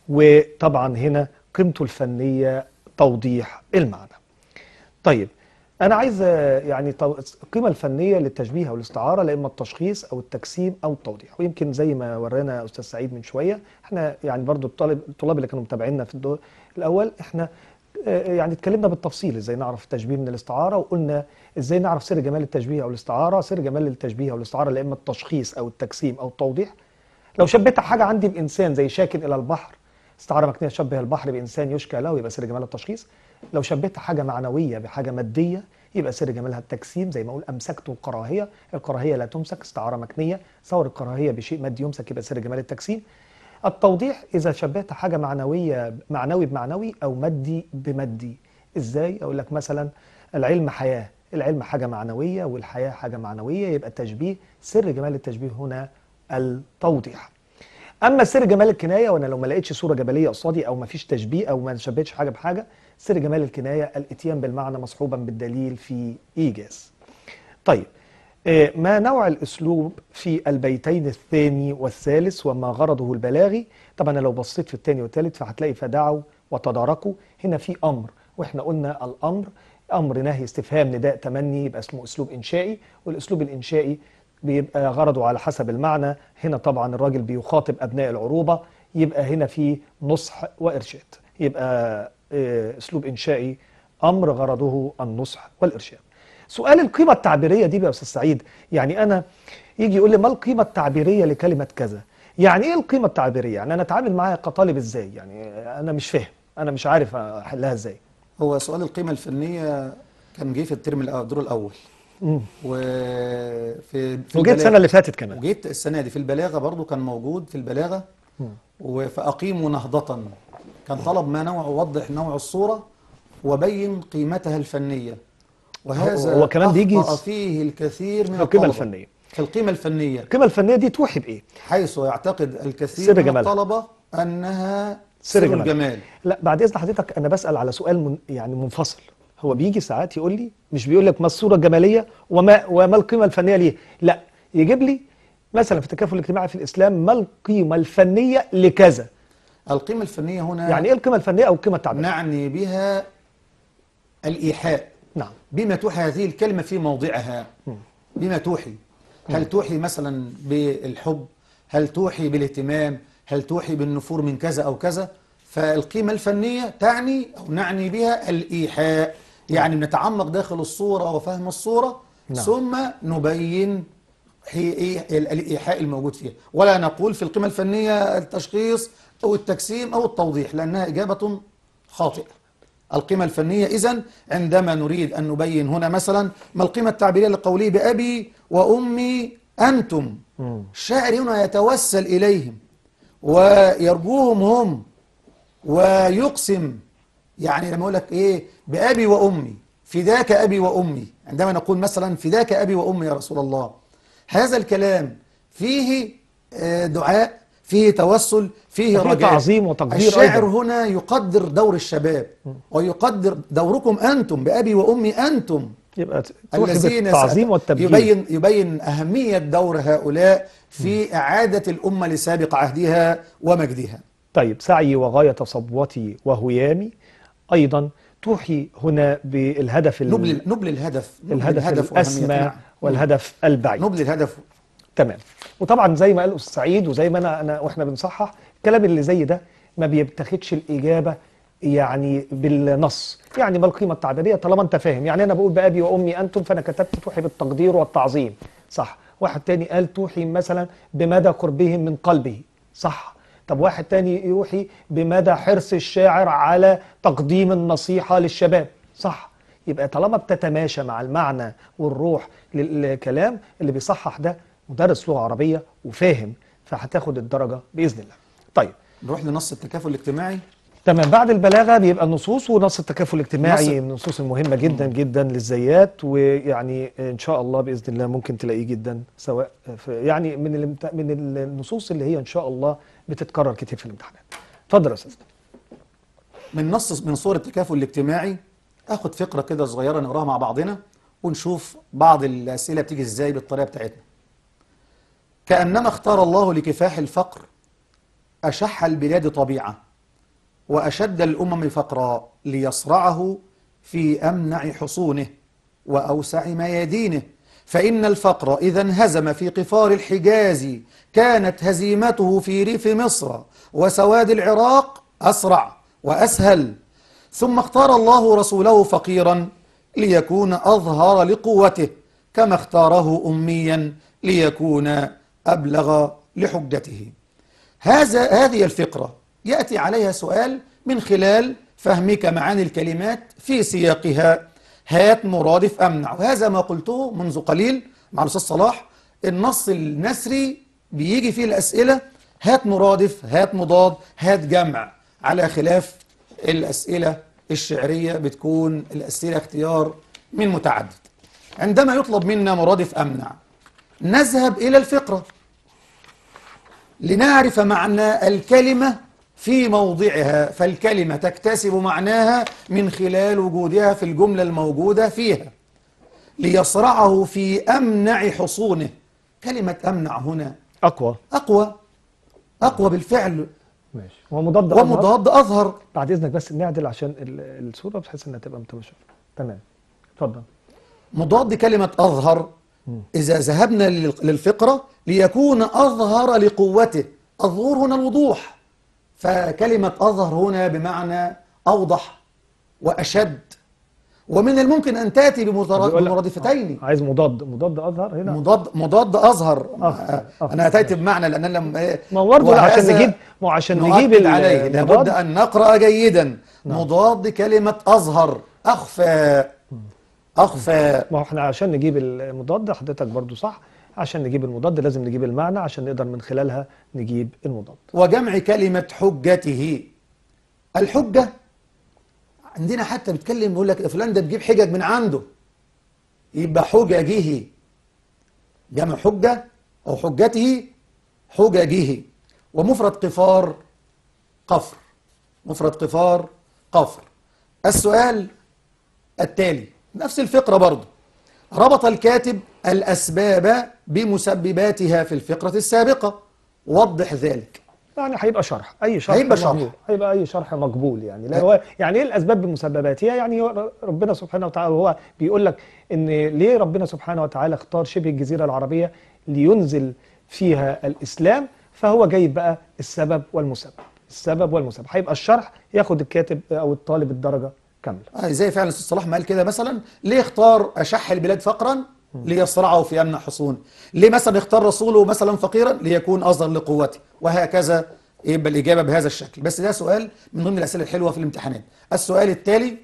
وطبعا هنا قيمته الفنية توضيح المعنى طيب انا عايز آه، يعني طو- القيمه الفنيه للتشبيه او الاستعاره لا اما التشخيص او التجسيم او التوضيح ويمكن زي ما ورانا استاذ سعيد من شويه احنا يعني برضو الطالب الطلاب اللي كانوا متابعينا في الدور الاول احنا آه، يعني اتكلمنا بالتفصيل ازاي نعرف التشبيه من الاستعاره وقلنا ازاي نعرف سر جمال التشبيه او الاستعاره سر جمال التشبيه او الاستعاره لا اما التشخيص او التجسيم او التوضيح لو شبهت حاجه عندي بانسان زي شاكن الى البحر استعاره مكنيه شبه البحر بانسان يشكى له يبقى سر جمال التشخيص لو شبهت حاجه معنويه بحاجه ماديه يبقى سر جمالها التجسيم زي ما اقول امسكت الكراهيه الكراهيه لا تمسك استعاره مكنيه صور الكراهيه بشيء مادي يمسك يبقى سر جمال التجسيم التوضيح اذا شبهت حاجه معنويه معنوي بمعنوي او مادي بمادي ازاي اقول لك مثلا العلم حياه العلم حاجه معنويه والحياه حاجه معنويه يبقى التشبيه سر جمال التشبيه هنا التوضيح اما سر جمال الكنايه وانا لو ما لقيتش صوره جبليه قصادي او ما فيش تشبيه او ما شبهتش حاجه بحاجه سر جمال الكنايه الاتيان بالمعنى مصحوبا بالدليل في ايجاز طيب آه، ما نوع الاسلوب في البيتين الثاني والثالث وما غرضه البلاغي طبعا لو بصيت في الثاني والثالث فهتلاقي فدعوا وتداركوا هنا في امر واحنا قلنا الامر امر نهي استفهام نداء تمني يبقى اسمه اسلوب انشائي والاسلوب الانشائي بيبقى غرضه على حسب المعنى هنا طبعا الراجل بيخاطب ابناء العروبه يبقى هنا في نصح وارشاد يبقى آه، اسلوب انشائي امر غرضه النصح والارشاد سؤال القيمة التعبيرية دي بقى يا أستاذ سعيد يعني أنا يجي يقول لي ما القيمة التعبيرية لكلمة كذا يعني إيه القيمة التعبيرية يعني أنا أتعامل معاها كطالب إزاي يعني أنا مش فاهم أنا مش عارف أحلها إزاي هو سؤال القيمه الفنيه كان جه في الترم الأ- الدور الاول مم. وفي في وجيت البلاغة- السنة اللي فاتت كمان وجيت السنه دي في البلاغه برضو كان موجود في البلاغه مم. فاقيموا نهضه كان طلب ما نوع وضح نوع الصوره وبين قيمتها الفنيه وهذا هو كمان بيجي أخطأ فيه الكثير من في القيمة الطلبة. الفنية في القيمه الفنيه القيمة الفنية دي توحي بإيه؟ حيث يعتقد الكثير سر من جمالها. الطلبة أنها سر سر جمالها. الجمال لا بعد إذن حضرتك أنا بسأل على سؤال من يعني منفصل هو بيجي ساعات يقول لي مش بيقول لك ما الصورة الجمالية وما وما القيمة الفنية ليه لا يجيب لي مثلا في التكافل الاجتماعي في الإسلام ما القيمة الفنية لكذا القيمة الفنية هنا يعني إيه القيمة الفنية أو القيمة التعبيرية؟ نعني بها الإيحاء نعم بما توحي هذه الكلمة في موضعها بما توحي هل توحي مثلا بالحب هل توحي بالاهتمام هل توحي بالنفور من كذا أو كذا فالقيمة الفنية تعني أو نعني بها الإيحاء يعني بنتعمق داخل الصورة وفهم الصورة نعم. ثم نبين هي إيه ال- الإيحاء الموجود فيها ولا نقول في القيمة الفنية التشخيص أو التجسيم أو التوضيح لأنها إجابة خاطئة القيمة الفنية إذن عندما نريد أن نبين هنا مثلا ما القيمة التعبيرية لقوله بأبي وأمي أنتم مم. الشاعر هنا يتوسل إليهم ويرجوهم هم ويقسم يعني لما يقول لك إيه بأبي وأمي فداك أبي وأمي عندما نقول مثلا فداك أبي وأمي يا رسول الله هذا الكلام فيه آه، دعاء فيه توسل فيه فيه رجاء تعظيم وتقدير الشاعر أيضاً. هنا يقدر دور الشباب ويقدر دوركم أنتم بأبي وأمي أنتم يبقى توحي الذين بالتعظيم سأت- والتبجيل يبين يبين أهمية دور هؤلاء في إعادة الأمة لسابق عهدها ومجدها طيب سعي وغاية صبوتي وهيامي أيضا توحي هنا بالهدف ال- نبل نبل الهدف نبل الهدف وأهميته. الأسمى نعم. والهدف البعيد نبل الهدف تمام وطبعا زي ما قال أستاذ سعيد وزي ما أنا, أنا وإحنا بنصحح الكلام اللي زي ده ما بيتاخدش الإجابة يعني بالنص يعني ما القيمة التعبيرية طالما أنت فاهم يعني أنا بقول بأبي وأمي أنتم فأنا كتبت توحي بالتقدير والتعظيم صح واحد تاني قال توحي مثلا بمدى قربهم من قلبه صح طب واحد تاني يوحي بمدى حرص الشاعر على تقديم النصيحة للشباب صح يبقى طالما بتتماشى مع المعنى والروح للكلام اللي بيصحح ده مدرس لغة عربية وفاهم فهتاخد الدرجة بإذن الله طيب نروح لنص التكافل الاجتماعي تمام بعد البلاغة بيبقى النصوص ونص التكافل الاجتماعي نص- من النصوص المهمة جدا جدا للزيات ويعني إن شاء الله بإذن الله ممكن تلاقيه جدا سواء في يعني من الامت... من النصوص اللي هي إن شاء الله بتتكرر كتير في الامتحانات اتفضل يا أستاذ من نص من صور التكافل الاجتماعي اخد فقرة كده صغيرة نقراها مع بعضنا ونشوف بعض الأسئلة بتيجي ازاي بالطريقة بتاعتنا كأنما اختار الله لكفاح الفقر أشح البلاد طبيعة وأشد الأمم فقرا ليصرعه في أمنع حصونه وأوسع ميادينه فإن الفقر إذا انهزم في قفار الحجاز كانت هزيمته في ريف مصر وسواد العراق أسرع وأسهل ثم اختار الله رسوله فقيرا ليكون أظهر لقوته كما اختاره أميا ليكون أبلغ لحجته هذا هذه الفقرة يأتي عليها سؤال من خلال فهمك معاني الكلمات في سياقها هات مرادف أمنع وهذا ما قلته منذ قليل مع الأستاذ صلاح النص النثري بيجي فيه الأسئلة هات مرادف هات مضاد هات جمع على خلاف الأسئلة الشعرية بتكون الأسئلة اختيار من متعدد عندما يطلب منا مرادف أمنع نذهب إلى الفقرة لنعرف معنى الكلمة في موضعها فالكلمة تكتسب معناها من خلال وجودها في الجملة الموجودة فيها ليصرعه في أمنع حصونه كلمة أمنع هنا أقوى أقوى أقوى بالفعل ماشي ومضاد أظهر. ومضاد أظهر بعد إذنك بس نعدل عشان ال- الصورة بحيث إنها تبقى متماشية تمام اتفضل مضاد كلمة أظهر إذا ذهبنا لل- للفقرة ليكون أظهر لقوته الظهور هنا الوضوح فكلمة أظهر هنا بمعنى أوضح وأشد ومن الممكن أن تأتي بمترا- بيقول لك- بمرادفتين عايز مضاد مضاد أظهر هنا مضاد مضاد أظهر أظهر، أظهر. أنا أتيت بمعنى لأن أنا لم إيه، ما هو برضه لا، عشان وهذا نجيب ما هو عشان نجيب نؤكد عليه المضاد لابد أن نقرأ جيدا مضاد كلمة أظهر أخفى أخفى ما هو احنا عشان نجيب المضاد حضرتك برضو صح عشان نجيب المضاد لازم نجيب المعنى عشان نقدر من خلالها نجيب المضاد وجمع كلمة حجته الحجة عندنا حتى بيتكلم يقول لك فلان ده بيجيب حجج من عنده يبقى حججه جمع حجة أو حجته حججه ومفرد قفار قفر مفرد قفار قفر السؤال التالي نفس الفقرة برضه ربط الكاتب الأسباب بمسبباتها في الفقرة السابقة وضح ذلك يعني هيبقى شرح اي شرح هيبقى شرح. مقبول. هيبقى اي شرح مقبول يعني لا هو يعني ايه الاسباب بمسبباتها يعني هو ربنا سبحانه وتعالى هو بيقول لك ان ليه ربنا سبحانه وتعالى اختار شبه الجزيره العربيه لينزل فيها الاسلام فهو جايب بقى السبب والمسبب السبب والمسبب هيبقى الشرح ياخد الكاتب او الطالب الدرجه كامله آه زي فعلا الاستاذ صلاح ما قال كده مثلا ليه اختار اشح البلاد فقرا ليصرعه في امن حصون ليه مثلا اختار رسوله مثلا فقيرا ليكون اصغر لقوته وهكذا يبقى الاجابه بهذا الشكل بس ده سؤال من ضمن الاسئله الحلوه في الامتحانات السؤال التالي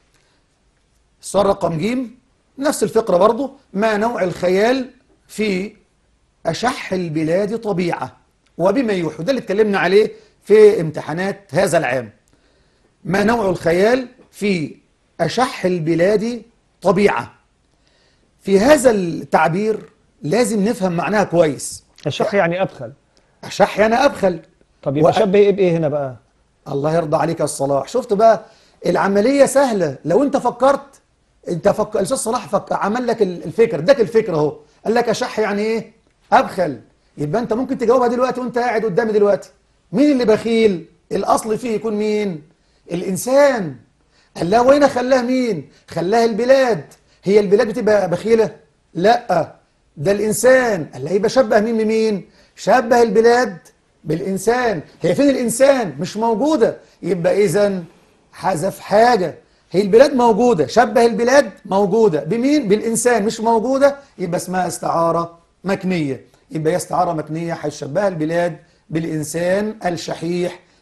السؤال رقم ج نفس الفقره برضه ما نوع الخيال في أشح البلاد طبيعة وبما يوحي ده اللي اتكلمنا عليه في امتحانات هذا العام ما نوع الخيال في أشح البلاد طبيعة في هذا التعبير لازم نفهم معناها كويس الشرح يعني ابخل أشح يعني أبخل طب يبقى وأ- شبه ايه بايه هنا بقى الله يرضى عليك يا الصلاح شفت بقى العملية سهلة لو انت فكرت انت فك... الاستاذ صلاح فك... عمل لك ال- الفكر اداك الفكرة اهو قال لك اشح يعني ايه ابخل يبقى انت ممكن تجاوبها دلوقتي وانت قاعد قدامي دلوقتي مين اللي بخيل الاصل فيه يكون مين الانسان قال لها وين خلاها مين خلاها البلاد هي البلاد بتبقى بخيلة لا ده الانسان قال لها يبقى شبه مين بمين شبه البلاد بالإنسان هي فين الإنسان مش موجودة يبقى إذا حذف حاجة هي البلاد موجودة شبه البلاد موجودة بمين بالإنسان مش موجودة يبقى اسمها استعارة مكنية يبقى هي استعارة مكنية هيشبهها البلاد بالإنسان الشحيح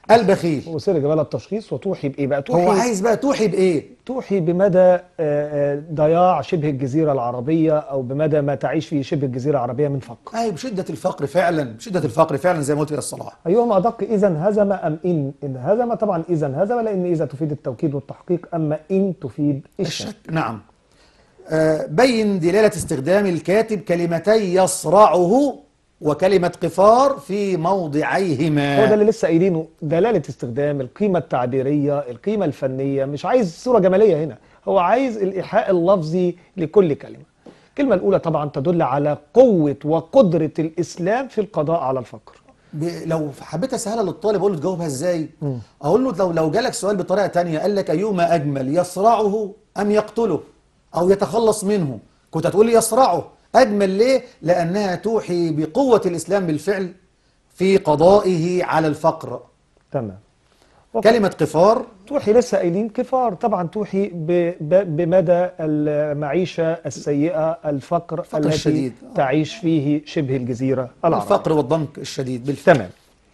البخيل وسر جمال التشخيص وتوحي بايه بقى توحي هو عايز بقى توحي بايه توحي بمدى آه، آه، ضياع شبه الجزيره العربيه او بمدى ما تعيش فيه شبه الجزيره العربيه من فقر اي بشده الفقر فعلا بشده الفقر فعلا زي ما قلت يا الصلاح ايهما ادق اذا هزم ام ان ان هزم طبعا اذا هزم لان اذا تفيد التوكيد والتحقيق اما ان تفيد الشك الشك نعم آه، بين دلالة استخدام الكاتب كلمتي يصرعه وكلمة قفار في هو ده موضعيهما اللي لسه قايلينه دلاله استخدام القيمه التعبيريه القيمه الفنيه مش عايز صوره جماليه هنا هو عايز الايحاء اللفظي لكل كلمه الكلمه الاولى طبعا تدل على قوه وقدره الاسلام في القضاء على الفقر ب- لو حبيت اسهلها للطالب اقول له تجاوبها ازاي اقول له لو لو جالك سؤال بطريقه تانية قال لك ايهما اجمل يصرعه ام يقتله او يتخلص منه كنت هتقول لي يصرعه اجمل ليه لانها توحي بقوه الاسلام بالفعل في قضائه على الفقر تمام كلمه قفار توحي لسه قايلين كفار طبعا توحي ب- ب- بمدى المعيشة السيئة الفقر, الفقر التي الشديد. تعيش فيه شبه الجزيرة العربية الفقر والضنك الشديد بالفعل تمام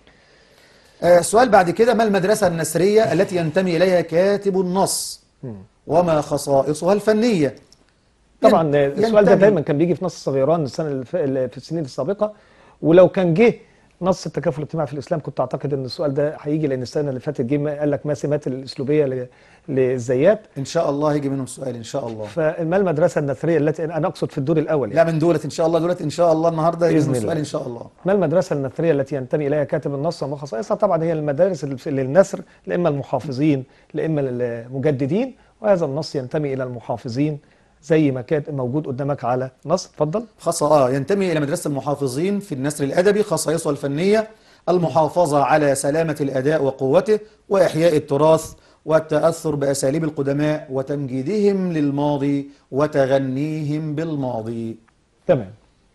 آه، سؤال بعد كده ما المدرسة النثرية التي ينتمي إليها كاتب النص وما خصائصها الفنية طبعا ين- السؤال ده ينتمي- دايما كان بيجي في نص الصغيران السنة الف- في السنين السابقة ولو كان جه نص التكافل الاجتماعي في الاسلام كنت اعتقد ان السؤال ده هيجي لان السنه اللي فاتت جه ما- قال لك ما سمات الاسلوبيه ل- للزيات إن شاء الله هيجي منهم سؤال إن شاء الله فما المدرسه النثريه التي انا اقصد في الدور الاول يعني. لا من دولة إن شاء الله دولة إن شاء الله النهاردة يجي بإذن منهم الله. سؤال إن شاء الله ما المدرسة النثرية التي ينتمي إليها كاتب النص وما خصائصها؟ طبعا هي المدارس الف- للنثر لإما المحافظين لإما المجددين وهذا النص ينتمي إلى المحافظين زي ما كان موجود قدامك على نص اتفضل خاصة آه ينتمي إلى مدرسة المحافظين في النثر الأدبي خصائصها الفنية المحافظة على سلامة الأداء وقوته وإحياء التراث والتأثر بأساليب القدماء وتمجيدهم للماضي وتغنيهم بالماضي تمام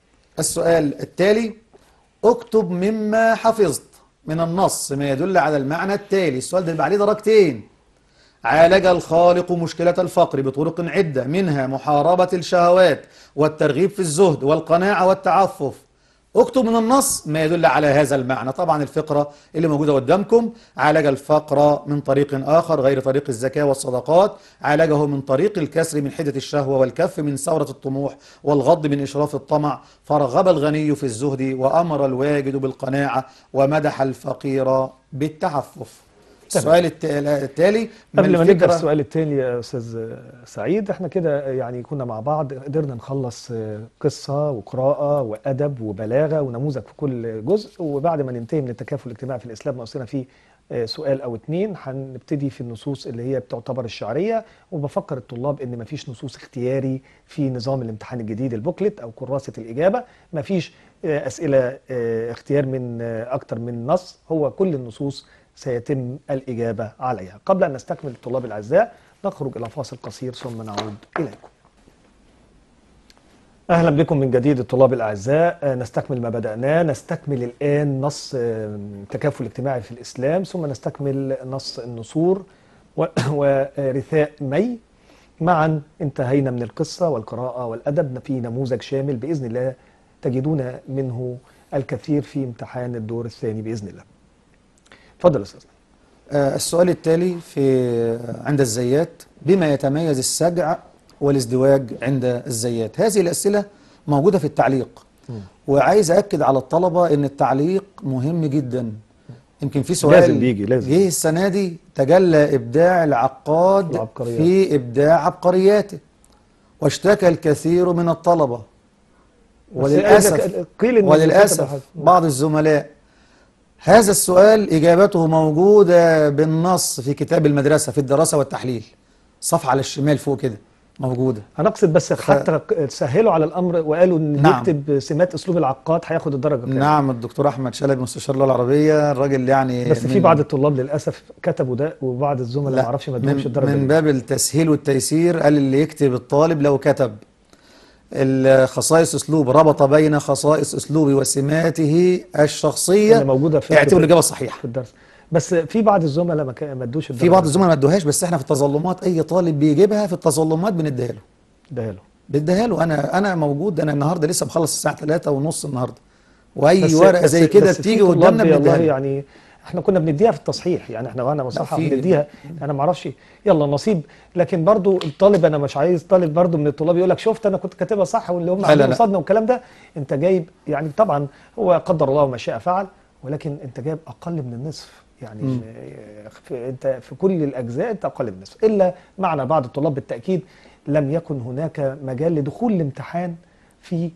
السؤال التالي اكتب مما حفظت من النص ما يدل على المعنى التالي السؤال ده بيبقى عليه درجتين عالج الخالق مشكلة الفقر بطرق عدة منها محاربة الشهوات والترغيب في الزهد والقناعة والتعفف اكتب من النص ما يدل على هذا المعنى طبعا الفقرة اللي موجودة قدامكم عالج الفقر من طريق آخر غير طريق الزكاة والصدقات عالجه من طريق الكسر من حدة الشهوة والكف من ثورة الطموح والغض من إشراف الطمع فرغب الغني في الزهد وأمر الواجد بالقناعة ومدح الفقير بالتعفف السؤال الت- التالي قبل ما نبدا الفكرة- السؤال التاني يا استاذ سعيد احنا كده يعني كنا مع بعض قدرنا نخلص قصه وقراءه وادب وبلاغه ونموذج في كل جزء وبعد ما ننتهي من التكافل الاجتماعي في الاسلام ناقصنا فيه سؤال او اتنين هنبتدي في النصوص اللي هي بتعتبر الشعريه وبفكر الطلاب ان مفيش نصوص اختياري في نظام الامتحان الجديد البوكلت او كراسه الاجابه مفيش اسئله اختيار من اكتر من نص هو كل النصوص سيتم الإجابة عليها قبل أن نستكمل الطلاب الأعزاء نخرج إلى فاصل قصير ثم نعود إليكم أهلا بكم من جديد الطلاب الأعزاء آه، نستكمل ما بدأناه نستكمل الآن نص آه، تكافل اجتماعي في الإسلام ثم نستكمل نص النسور و- ورثاء مي معا انتهينا من القصة والقراءة والأدب في نموذج شامل بإذن الله تجدون منه الكثير في امتحان الدور الثاني بإذن الله اتفضل يا أستاذ آه، السؤال التالي في عند الزيات بما يتميز السجع والازدواج عند الزيات هذه الأسئلة موجودة في التعليق وعايز أكد على الطلبة أن التعليق مهم جدا يمكن في سؤال لازم بيجي، لازم. جه السنة دي تجلى إبداع العقاد العبقريات. في إبداع عبقرياته واشتكى الكثير من الطلبة بس وللأسف قيل إن وللأسف الكتاب- بعض الزملاء هذا السؤال إجابته موجودة بالنص في كتاب المدرسة في الدراسة والتحليل صفحة على الشمال فوق كده موجودة هنقصد بس حتى سهلوا على الامر وقالوا ان نعم. نكتب سمات اسلوب العقاد هياخد الدرجه كامله نعم الدكتور أحمد شلبي مستشار اللغة العربية الراجل يعني بس في من- بعض الطلاب للاسف كتبوا ده وبعض الزملاء ما اعرفش ما ادوهمش من, الدرجه من دي. باب التسهيل والتيسير قال اللي يكتب الطالب لو كتب الخصائص اسلوب ربط بين خصائص اسلوبي وسماته الشخصيه اللي موجوده في اعتبر الاجابه صحيحه في الدرس بس في بعض الزملاء ما كا- ما ادوش في بعض الزملاء ما ادوهاش بس احنا في التظلمات اي طالب بيجيبها في التظلمات بنديها له ده له بديها له انا انا موجود انا النهارده لسه مخلص الساعه 3 ونص النهارده واي بس- ورقه بس- زي كده بس في بتيجي طلاب قدامنا والله بنديها له يعني احنا كنا بنديها في التصحيح يعني احنا وانا مصحح في- بنديها انا ما اعرفش يلا نصيب لكن برضو الطالب انا مش عايز طالب برضو من الطلاب يقول لك شفت انا كنت كاتبها صح واللي هم لا، لا، عاملين لا. قصادنا والكلام ده انت جايب يعني طبعا هو قدر الله ما شاء فعل ولكن انت جايب اقل من النصف يعني مم. آه، في انت في كل الاجزاء انت اقل من النصف الا معنا بعض الطلاب بالتاكيد لم يكن هناك مجال لدخول الامتحان في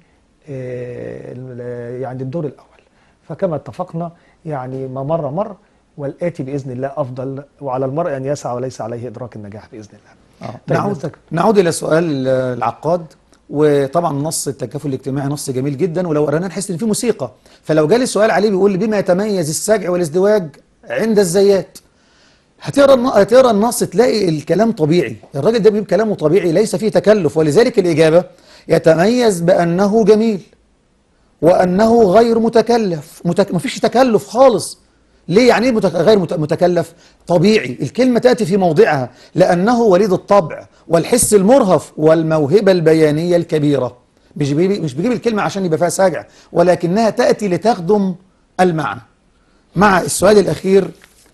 آه، ال- يعني الدور الاول فكما اتفقنا يعني ما مر مر والآتي بإذن الله أفضل وعلى المرء أن يسعى وليس عليه إدراك النجاح بإذن الله آه. طيب، نعود نستك- نعود الى سؤال آه، العقاد وطبعا نص التكافل الاجتماعي نص جميل جدا ولو قرانا نحس ان فيه موسيقى فلو جالي سؤال عليه بيقول لي بما يتميز السجع والازدواج عند الزيات هتقرا الن- هتقرا النص تلاقي الكلام طبيعي الراجل ده بيجيب كلامه طبيعي ليس فيه تكلف ولذلك الاجابه يتميز بانه جميل وانه غير متكلف متك... مفيش تكلف خالص ليه يعني ايه متك... غير مت... متكلف طبيعي الكلمه تاتي في موضعها لانه وليد الطبع والحس المرهف والموهبه البيانيه الكبيره مش بيجيب مش بيجيب الكلمه عشان يبقى فيها سجع ولكنها تاتي لتخدم المعنى مع السؤال الاخير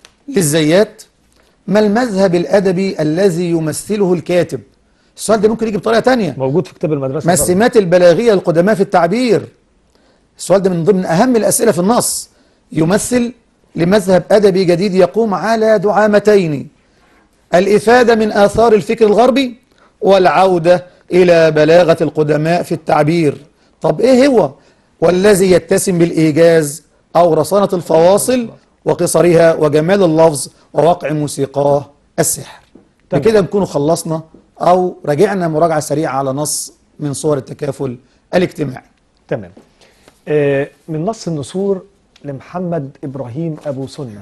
للزيات ما المذهب الادبي الذي يمثله الكاتب السؤال ده ممكن يجي بطريقه تانية موجود في كتاب المدرسة ما طبعاً. السمات البلاغية القدماء في التعبير السؤال ده من ضمن أهم الأسئلة في النص يمثل لمذهب أدبي جديد يقوم على دعامتين الإفادة من آثار الفكر الغربي والعودة إلى بلاغة القدماء في التعبير طب إيه هو والذي يتسم بالإيجاز أو رصانة الفواصل وقصرها وجمال اللفظ ووقع موسيقاه السحر تمام. بكده نكون خلصنا أو رجعنا مراجعة سريعة على نص من صور التكافل الاجتماعي تمام آه، من نص النسور لمحمد إبراهيم أبو سنة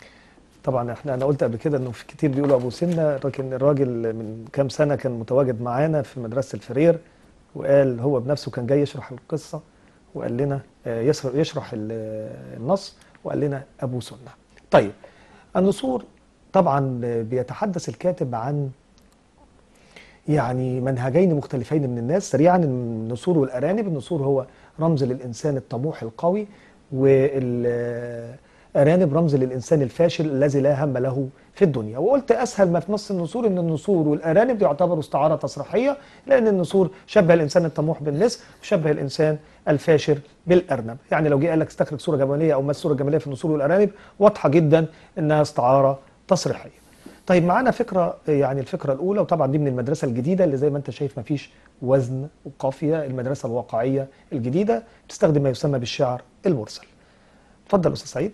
طبعا احنا انا قلت قبل كده انه في كتير بيقولوا ابو سنه لكن الراجل من كام سنه كان متواجد معانا في مدرسه الفرير وقال هو بنفسه كان جاي يشرح القصه وقال لنا آه، يشرح يشرح ال- النص وقال لنا ابو سنه. طيب النسور طبعا بيتحدث الكاتب عن يعني منهجين مختلفين من الناس سريعا النسور والارانب النسور هو رمز للانسان الطموح القوي والارانب رمز للانسان الفاشل الذي لا هم له في الدنيا وقلت اسهل ما في نص النسور ان النسور والارانب دي يعتبروا استعاره تصريحيه لان النسور شبه الانسان الطموح بالنسر وشبه الانسان الفاشل بالارنب يعني لو جه قال لك استخرج صوره جماليه او مثل صوره جماليه في النسور والارانب واضحه جدا انها استعاره تصريحيه طيب معانا فكرة يعني الفكرة الأولى وطبعا دي من المدرسة الجديدة اللي زي ما أنت شايف مفيش وزن وقافية المدرسة الواقعية الجديدة بتستخدم ما يسمى بالشعر المرسل. اتفضل أستاذ سعيد.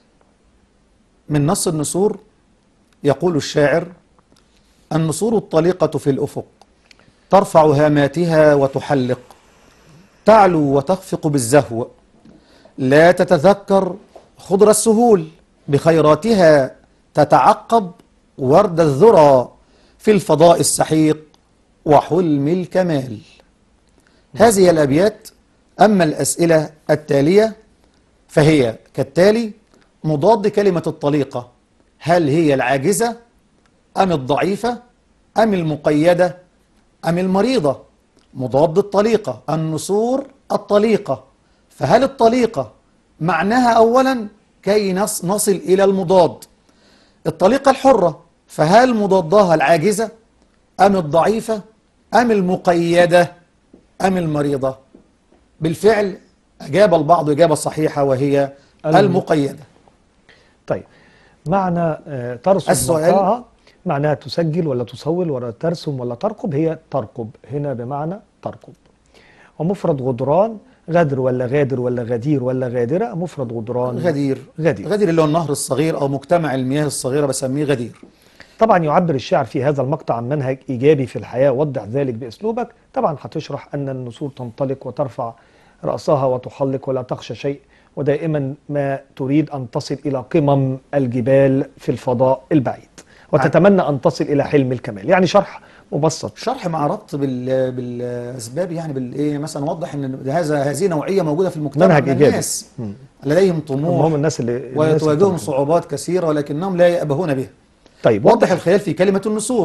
من نص النسور يقول الشاعر النسور الطليقة في الأفق ترفع هاماتها وتحلق تعلو وتخفق بالزهو لا تتذكر خضر السهول بخيراتها تتعقب ورد الذرى في الفضاء السحيق وحلم الكمال هذه الأبيات أما الأسئلة التالية فهي كالتالي مضاد كلمة الطليقة هل هي العاجزة أم الضعيفة أم المقيدة أم المريضة مضاد الطليقة النسور الطليقة فهل الطليقة معناها أولا كي نص نصل إلى المضاد الطليقة الحرة فهل مضادها العاجزة أم الضعيفة أم المقيدة أم المريضة بالفعل أجاب البعض إجابة صحيحة وهي الم- المقيدة طيب معنى آه، ترسم السؤال- موقعها معناها تسجل ولا تصول ولا ترسم ولا ترقب هي ترقب هنا بمعنى ترقب ومفرد غدران غدر ولا غادر ولا غدير ولا غادرة مفرد غدران غدير غدير غدير اللي هو النهر الصغير أو مجتمع المياه الصغيرة بسميه غدير طبعا يعبر الشاعر في هذا المقطع عن منهج ايجابي في الحياه وضح ذلك باسلوبك طبعا هتشرح ان النسور تنطلق وترفع راسها وتحلق ولا تخشى شيء ودائما ما تريد ان تصل الى قمم الجبال في الفضاء البعيد وتتمنى ان تصل الى حلم الكمال يعني شرح مبسط شرح مع ربط بال... بالاسباب يعني بالايه مثلا وضح ان هذا هذه نوعيه موجوده في المجتمع منهج من إيجابي. الناس لديهم هم طموح هم الناس اللي الناس وتواجههم الطموحين. صعوبات كثيره ولكنهم لا يأبهون بها طيب وضح الخيال في كلمه النسور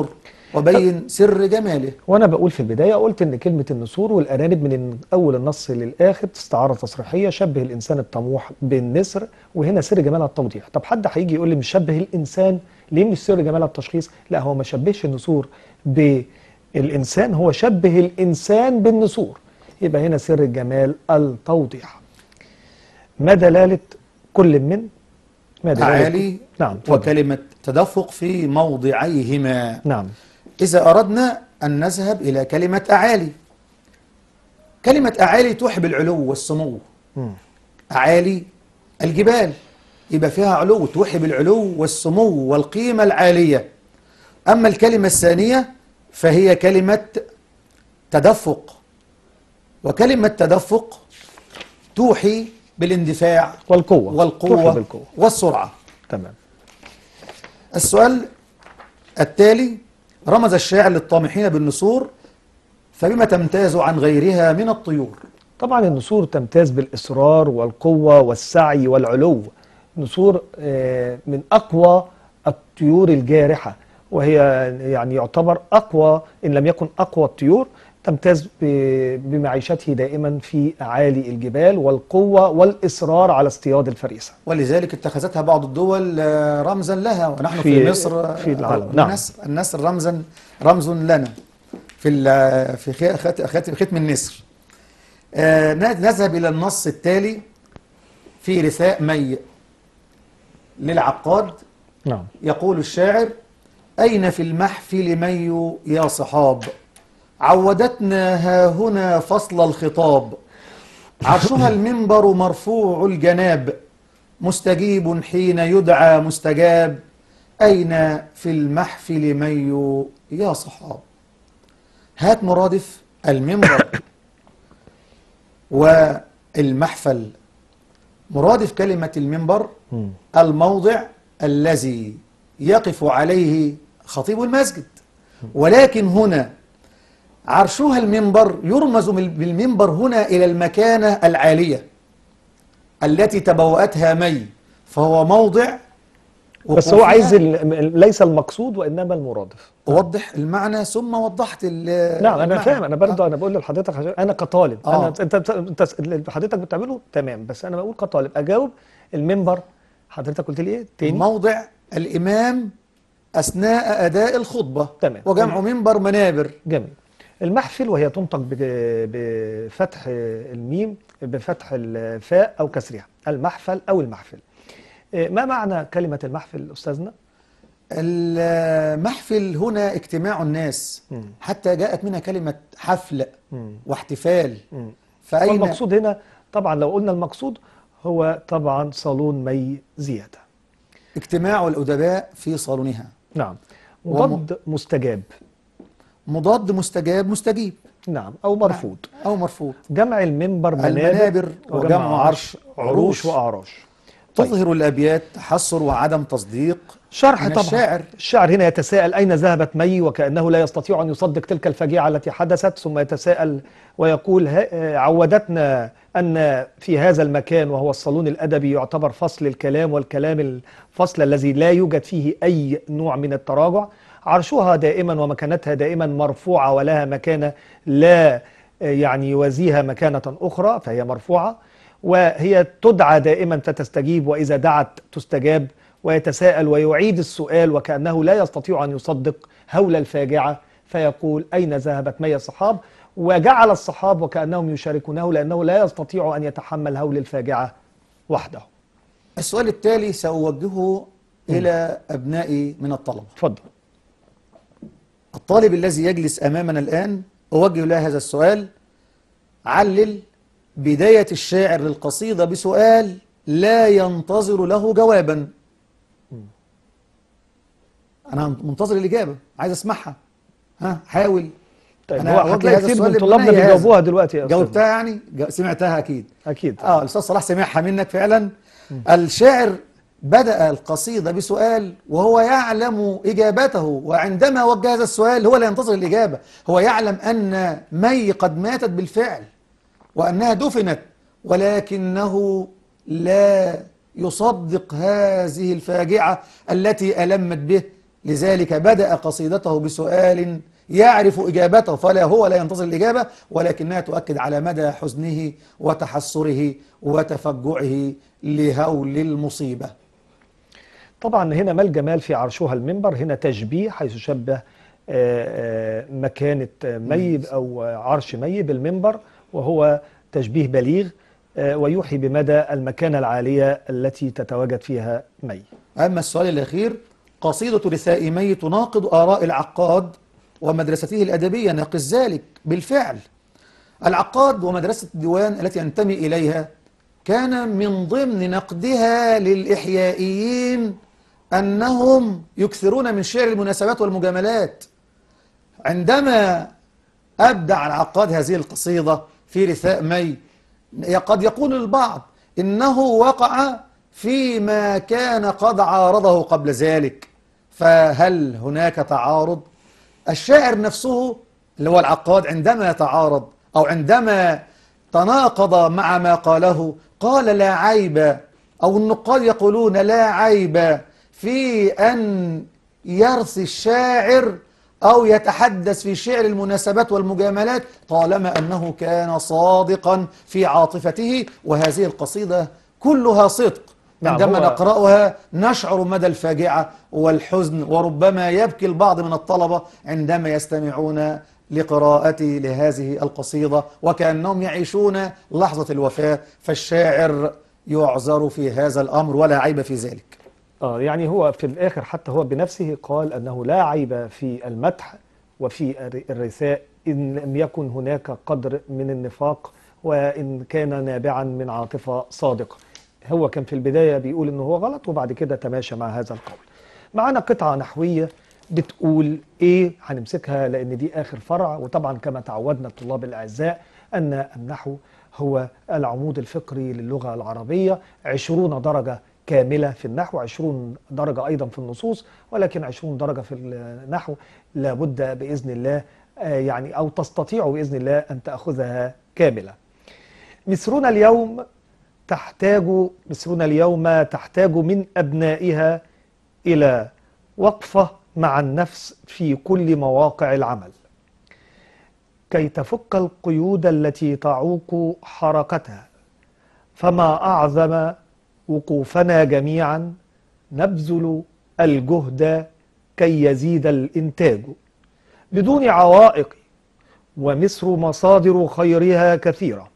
وبين سر جماله وانا بقول في البدايه قلت ان كلمه النسور والارانب من اول النص للاخر استعاره تصريحيه شبه الانسان الطموح بالنسر وهنا سر جمالها التوضيح طب حد هيجي يقول لي مش شبه الانسان ليه مش سر جمالها التشخيص لا هو ما شبهش النسور بالانسان هو شبه الانسان بالنسور يبقى هنا سر الجمال التوضيح ما دلاله كل من ما دلاله أعالي نعم اتفضل. وكلمة تدفق في موضعيهما نعم إذا أردنا أن نذهب إلى كلمة أعالي كلمة أعالي توحي بالعلو والسمو مم. أعالي الجبال يبقى فيها علو توحي بالعلو والسمو والقيمة العالية أما الكلمة الثانية فهي كلمة تدفق وكلمة تدفق توحي بالاندفاع والقوه توحي والقوة بالقوه والسرعة تمام السؤال التالي رمز الشاعر للطامحين بالنسور فبما تمتاز عن غيرها من الطيور طبعا النسور تمتاز بالإصرار والقوة والسعي والعلو نسور آه، من أقوى الطيور الجارحة وهي يعني يعتبر أقوى إن لم يكن أقوى الطيور تمتاز ب- بمعيشته دائما في أعالي الجبال والقوة والإصرار على اصطياد الفريسة ولذلك اتخذتها بعض الدول آه، رمزا لها ونحن في, في- مصر آه، في العالم. نعم. النسر, النسر رمزا رمز لنا في ال- في خ- خت- خت- ختم النسر آه، نذهب إلى النص التالي في رثاء مي للعقاد نعم يقول الشاعر أين في المحفل مي يا صحاب عودتنا ها هنا فصل الخطاب عرشها المنبر مرفوع الجناب مستجيب حين يدعى مستجاب أين في المحفل مي يا صحاب هات مرادف المنبر والمحفل مرادف كلمة المنبر مم. الموضع الذي يقف عليه خطيب المسجد ولكن هنا عرشها المنبر يرمز بال- بالمنبر هنا إلى المكانة العالية التي تبوأتها مي فهو موضع بس هو وقوفها. عايز ال- ليس المقصود وإنما المرادف أوضح المعنى ثم وضحت ال- نعم انا المعنى. فاهم انا برضه انا بقول لحضرتك عشان انا كطالب آه. انا انت انت انت اللي حضرتك بتعمله تمام بس انا بقول كطالب اجاوب المنبر حضرتك قلت لي ايه تاني موضع الإمام أثناء أداء الخطبة تمام. وجمع منبر منابر جميل المحفل وهي تنطق ب- بفتح الميم بفتح الفاء او كسرها المحفل او المحفل إيه، ما معنى كلمه المحفل استاذنا المحفل هنا اجتماع الناس مم. حتى جاءت منها كلمة حفل مم. واحتفال مم. فأين والمقصود هنا طبعا لو قلنا المقصود هو طبعا صالون مي زياده اجتماع الأدباء في صالونها نعم وم- مضاد مستجاب مضاد مستجاب مستجيب نعم أو مرفوض أو مرفوض جمع المنبر منابر المنابر وجمع عرش عروش عروش وأعراش طيب. تظهر الأبيات تحسر وعدم تصديق شرح من طبعا الشاعر. الشاعر هنا يتساءل أين ذهبت مي وكأنه لا يستطيع أن يصدق تلك الفجيعة التي حدثت ثم يتساءل ويقول ها- عودتنا أن في هذا المكان وهو الصالون الأدبي يعتبر فصل الكلام والكلام الفصل الذي لا يوجد فيه أي نوع من التراجع عرشها دائما ومكانتها دائما مرفوعة ولها مكانة لا يعني يوازيها مكانة أخرى فهي مرفوعة وهي تدعى دائما فتستجيب وإذا دعت تستجاب ويتساءل ويعيد السؤال وكأنه لا يستطيع أن يصدق هول الفاجعة فيقول أين ذهبت مي الصحاب وجعل الصحاب وكأنهم يشاركونه لأنه لا يستطيع أن يتحمل هول الفاجعة وحده السؤال التالي سأوجهه إلى أبنائي من الطلبة تفضل الطالب الذي يجلس أمامنا الآن أوجه له هذا السؤال علل بداية الشاعر للقصيدة بسؤال لا ينتظر له جوابا أنا منتظر الإجابة عايز أسمعها ها حاول طيب أنا هو أوجه هتلاقي هذا كتير السؤال من طلابنا لابنائي هذا. بيجاوبوها دلوقتي يا أستاذ جاوبتها يعني جا- سمعتها أكيد أكيد اه الاستاذ صلاح سمعها منك فعلا الشاعر بدأ القصيدة بسؤال وهو يعلم إجابته وعندما وجه هذا السؤال هو لا ينتظر الإجابة هو يعلم أن مي قد ماتت بالفعل وأنها دفنت ولكنه لا يصدق هذه الفاجعة التي ألمت به لذلك بدأ قصيدته بسؤال يعرف إجابته فلا هو لا ينتظر الإجابة ولكنها تؤكد على مدى حزنه وتحسره وتفجعه لهول المصيبة طبعا هنا ما الجمال في عرشها المنبر هنا تشبيه حيث شبه آه، آه، مكانة مي أو عرش مي بالمنبر وهو تشبيه بليغ آه، ويوحي بمدى المكانة العالية التي تتواجد فيها مي أما السؤال الأخير قصيدة رثاء مي تناقض آراء العقاد ومدرسته الأدبية ناقص ذلك بالفعل العقاد ومدرسة الديوان التي ينتمي إليها كان من ضمن نقدها للإحيائيين أنهم يكثرون من شعر المناسبات والمجاملات عندما أبدع العقاد هذه القصيدة في رثاء مي قد يقول البعض إنه وقع فيما كان قد عارضه قبل ذلك فهل هناك تعارض الشاعر نفسه اللي هو العقاد عندما يتعارض أو عندما تناقض مع ما قاله قال لا عيب أو النقاد يقولون لا عيب في أن يرثي الشاعر أو يتحدث في شعر المناسبات والمجاملات طالما أنه كان صادقا في عاطفته وهذه القصيدة كلها صدق نعم، عندما هو- نقرأها نشعر مدى الفاجعة والحزن وربما يبكي البعض من الطلبة عندما يستمعون لقراءتي لهذه القصيدة وكأنهم يعيشون لحظة الوفاة فالشاعر يعذر في هذا الأمر ولا عيب في ذلك آه يعني هو في الآخر حتى هو بنفسه قال أنه لا عيب في المدح وفي الر- الرثاء إن لم يكن هناك قدر من النفاق وإن كان نابعا من عاطفة صادقة هو كان في البداية بيقول إنه هو غلط وبعد كده تماشى مع هذا القول معنا قطعة نحوية بتقول إيه هنمسكها لأن دي آخر فرع وطبعا كما تعودنا الطلاب الأعزاء أن النحو هو العمود الفقري للغة العربية عشرون درجة كاملة في النحو عشرون درجة أيضا في النصوص ولكن عشرون درجة في النحو لابد بإذن الله آه، يعني أو تستطيع بإذن الله أن تأخذها كاملة مصرنا اليوم تحتاج مصرنا اليوم تحتاج من أبنائها إلى وقفة مع النفس في كل مواقع العمل كي تفك القيود التي تعوق حركتها فما أعظم وقوفنا جميعا نبذل الجهد كي يزيد الإنتاج بدون عوائق ومصر مصادر خيرها كثيرة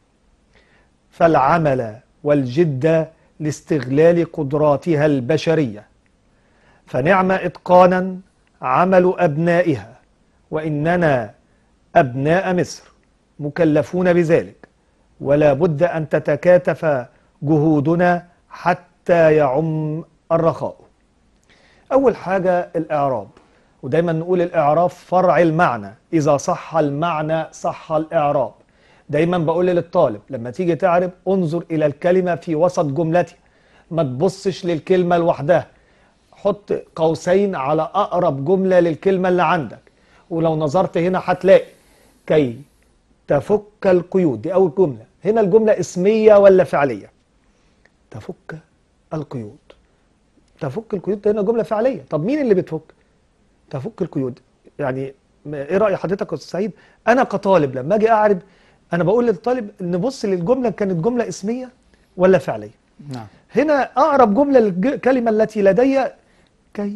فالعمل والجد لاستغلال قدراتها البشرية فنعم إتقانا عمل أبنائها وإننا أبناء مصر مكلفون بذلك ولا بد أن تتكاتف جهودنا حتى يعم الرخاء أول حاجة الإعراب ودايما نقول الإعراب فرع المعنى إذا صح المعنى صح الإعراب دايما بقول للطالب لما تيجي تعرب انظر إلى الكلمة في وسط جملتها ما تبصش للكلمة لوحدها حط قوسين على أقرب جملة للكلمة اللي عندك ولو نظرت هنا هتلاقي كي تفك القيود دي أول جملة هنا الجملة اسمية ولا فعلية تفك القيود تفك القيود هنا جملة فعلية طب مين اللي بتفك تفك القيود يعني ما- ايه رأي حضرتك يا استاذ سعيد انا كطالب لما اجي اعرب انا بقول للطالب نبص للجملة كانت جملة اسمية ولا فعلية نعم هنا أقرب جملة للكلمة التي لدي كي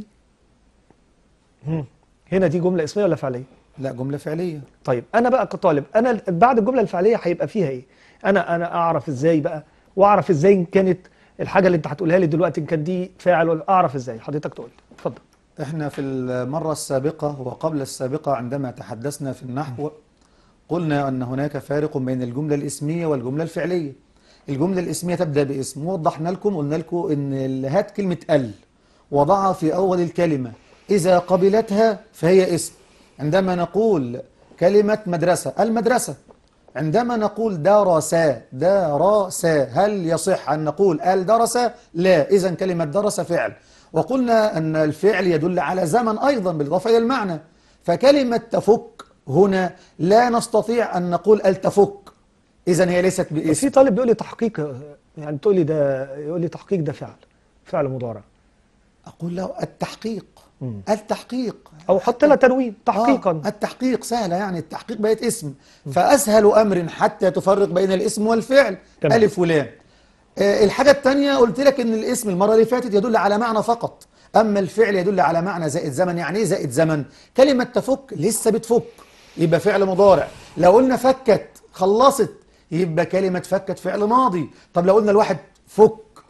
مم. هنا دي جملة اسمية ولا فعلية؟ لا جملة فعلية طيب أنا بقى كطالب أنا بعد الجملة الفعلية هيبقى فيها إيه؟ أنا أنا أعرف إزاي بقى وأعرف إزاي إن كانت الحاجة اللي أنت هتقولها لي دلوقتي إن كان دي فاعل ولا أعرف إزاي؟ حضرتك تقول لي اتفضل احنا في المرة السابقة وقبل السابقة عندما تحدثنا في النحو قلنا أن هناك فارق بين الجملة الاسمية والجملة الفعلية الجملة الاسمية تبدأ باسم وضحنا لكم قلنا لكم أن ال- هات كلمة ال وضعها في أول الكلمة إذا قبلتها فهي اسم عندما نقول كلمة مدرسة المدرسة عندما نقول درس درس هل يصح أن نقول الدرس لا إذا كلمة درس فعل وقلنا أن الفعل يدل على زمن أيضا بالإضافة إلى المعنى فكلمة تفك هنا لا نستطيع أن نقول التفك إذا هي ليست بس في باسم طالب بيقول لي تحقيق يعني تقول لي ده يقول لي تحقيق ده فعل فعل مضارع أقول له التحقيق التحقيق او حط لها تنوين تحقيقا آه التحقيق سهلة يعني التحقيق بقت اسم فأسهل أمر حتى تفرق بين الاسم والفعل تمام. ألف ولام آه الحاجة التانية قلت لك إن الاسم المرة اللي فاتت يدل على معنى فقط أما الفعل يدل على معنى زائد زمن يعني إيه زائد زمن كلمة تفك لسه بتفك يبقى فعل مضارع لو قلنا فكت خلصت يبقى كلمة فكت فعل ماضي طب لو قلنا الواحد فك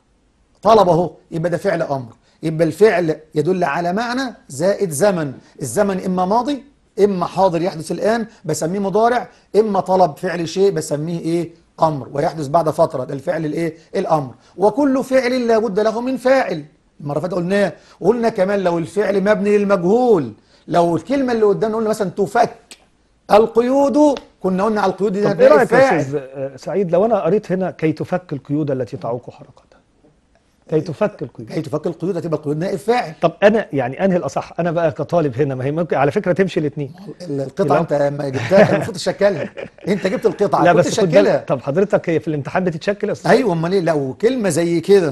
طلب اهو يبقى ده فعل امر يبقى الفعل يدل على معنى زائد زمن الزمن اما ماضي اما حاضر يحدث الان بسميه مضارع اما طلب فعل شيء بسميه ايه امر ويحدث بعد فتره ده الفعل الايه الامر وكل فعل لا بد له من فاعل المره اللي فاتت قلناه وقلنا كمان لو الفعل مبني للمجهول لو الكلمه اللي قدامنا قلنا مثلا تفك القيود كنا قلنا على القيود دي طب ايه ده رايك يا فاعل استاذ آه، سعيد لو انا قريت هنا كي تفك القيود التي تعوق حركتها كي تفك القيود كي تفك القيود هتبقى القيود نائب فاعل طب انا يعني انهي الاصح انا بقى كطالب هنا ما هي ممكن على فكره تمشي الاثنين القطعه انت لما جبتها كان المفروض تشكلها انت جبت القطعه لا كنت بس خد بالك تشكلها طب حضرتك هي في الامتحان بتتشكل يا استاذ ايوه امال ايه لو كلمه زي كده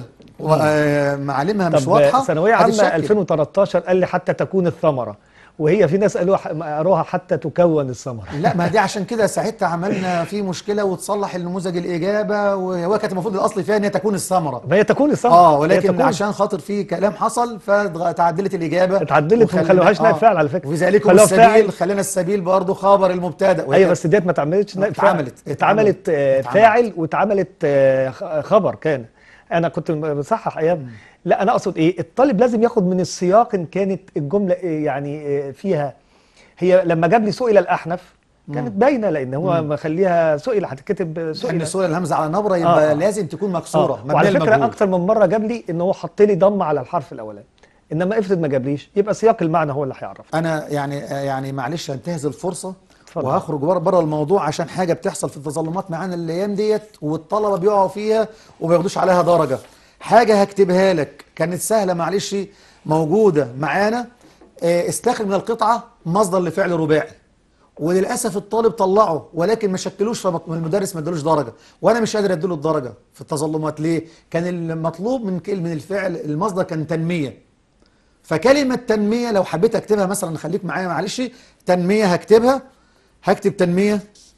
ومعالمها مش طب واضحه ثانويه عامه هتتشكل. 2013 قال لي حتى تكون الثمره وهي في ناس قالوها قروها حتى تكون الثمره لا ما دي عشان كده ساعتها عملنا في مشكله وتصلح النموذج الاجابه وهو كانت المفروض الاصل فيها ان هي تكون الثمره ما هي تكون الثمره اه هي ولكن تكون. عشان خاطر في كلام حصل فتعدلت الاجابه اتعدلت وخلينا- وما خلوهاش نائب آه. فاعل على فكرة. وفي ذلك خلوها السبيل فاعل. خلينا السبيل برضه خبر المبتدا وهي ايوه بس ديت ما اتعملتش نائب فاعل. اتعملت. اتعملت آه، اتعملت. فاعل واتعملت آه، خ- خبر كان انا كنت بصحح ايام لا انا اقصد ايه الطالب لازم ياخد من السياق ان كانت الجمله آه، يعني آه، فيها هي لما جاب لي سئل الاحنف كانت باينه لان هو مخليها سئل هتتكتب لان سئل سورة الهمزه على نبره يبقى آه. لازم تكون مكسوره آه. مبنية وعلى فكره للمجهول. اكتر من مره جاب لي ان هو حط لي ضمه على الحرف الاولاني انما افرض ما جابليش يبقى سياق المعنى هو اللي هيعرف انا يعني يعني معلش هنتهز الفرصه اتفضل. وهخرج بره بره الموضوع عشان حاجه بتحصل في التظلمات معانا الايام ديت والطلبه بيقعوا فيها وما بياخدوش عليها درجه حاجه هكتبها لك كانت سهله معلش موجوده معانا آه، استخرج من القطعه مصدر لفعل رباعي وللاسف الطالب طلعه ولكن ما شكلوش فالمدرس ما ادالوش درجه وانا مش قادر اديله الدرجه في التظلمات ليه كان المطلوب من كل- من الفعل المصدر كان تنميه فكلمة تنمية لو حبيت اكتبها مثلا خليك معايا معلش تنمية هكتبها هكتب تنمية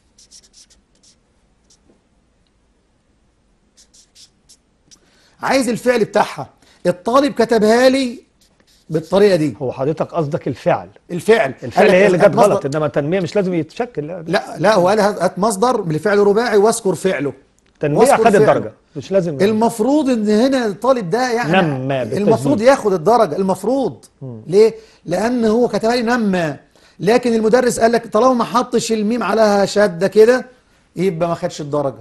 عايز الفعل بتاعها الطالب كتبها لي بالطريقة دي هو حضرتك قصدك الفعل الفعل الفعل قال لك هي اللي هات جت مصدر- غلط انما التنميه مش لازم يتشكل لا لا لا هو قال هات هات مصدر لفعل رباعي واذكر فعله التنميه واذكر خدت فعله. درجه مش لازم المفروض ان هنا الطالب ده يعني نمى بالتجديد. المفروض ياخد الدرجه المفروض ليه لان هو كتبها لي نمى لكن المدرس قال لك طالما ما حطش الميم عليها شده كده يبقى ما خدش الدرجه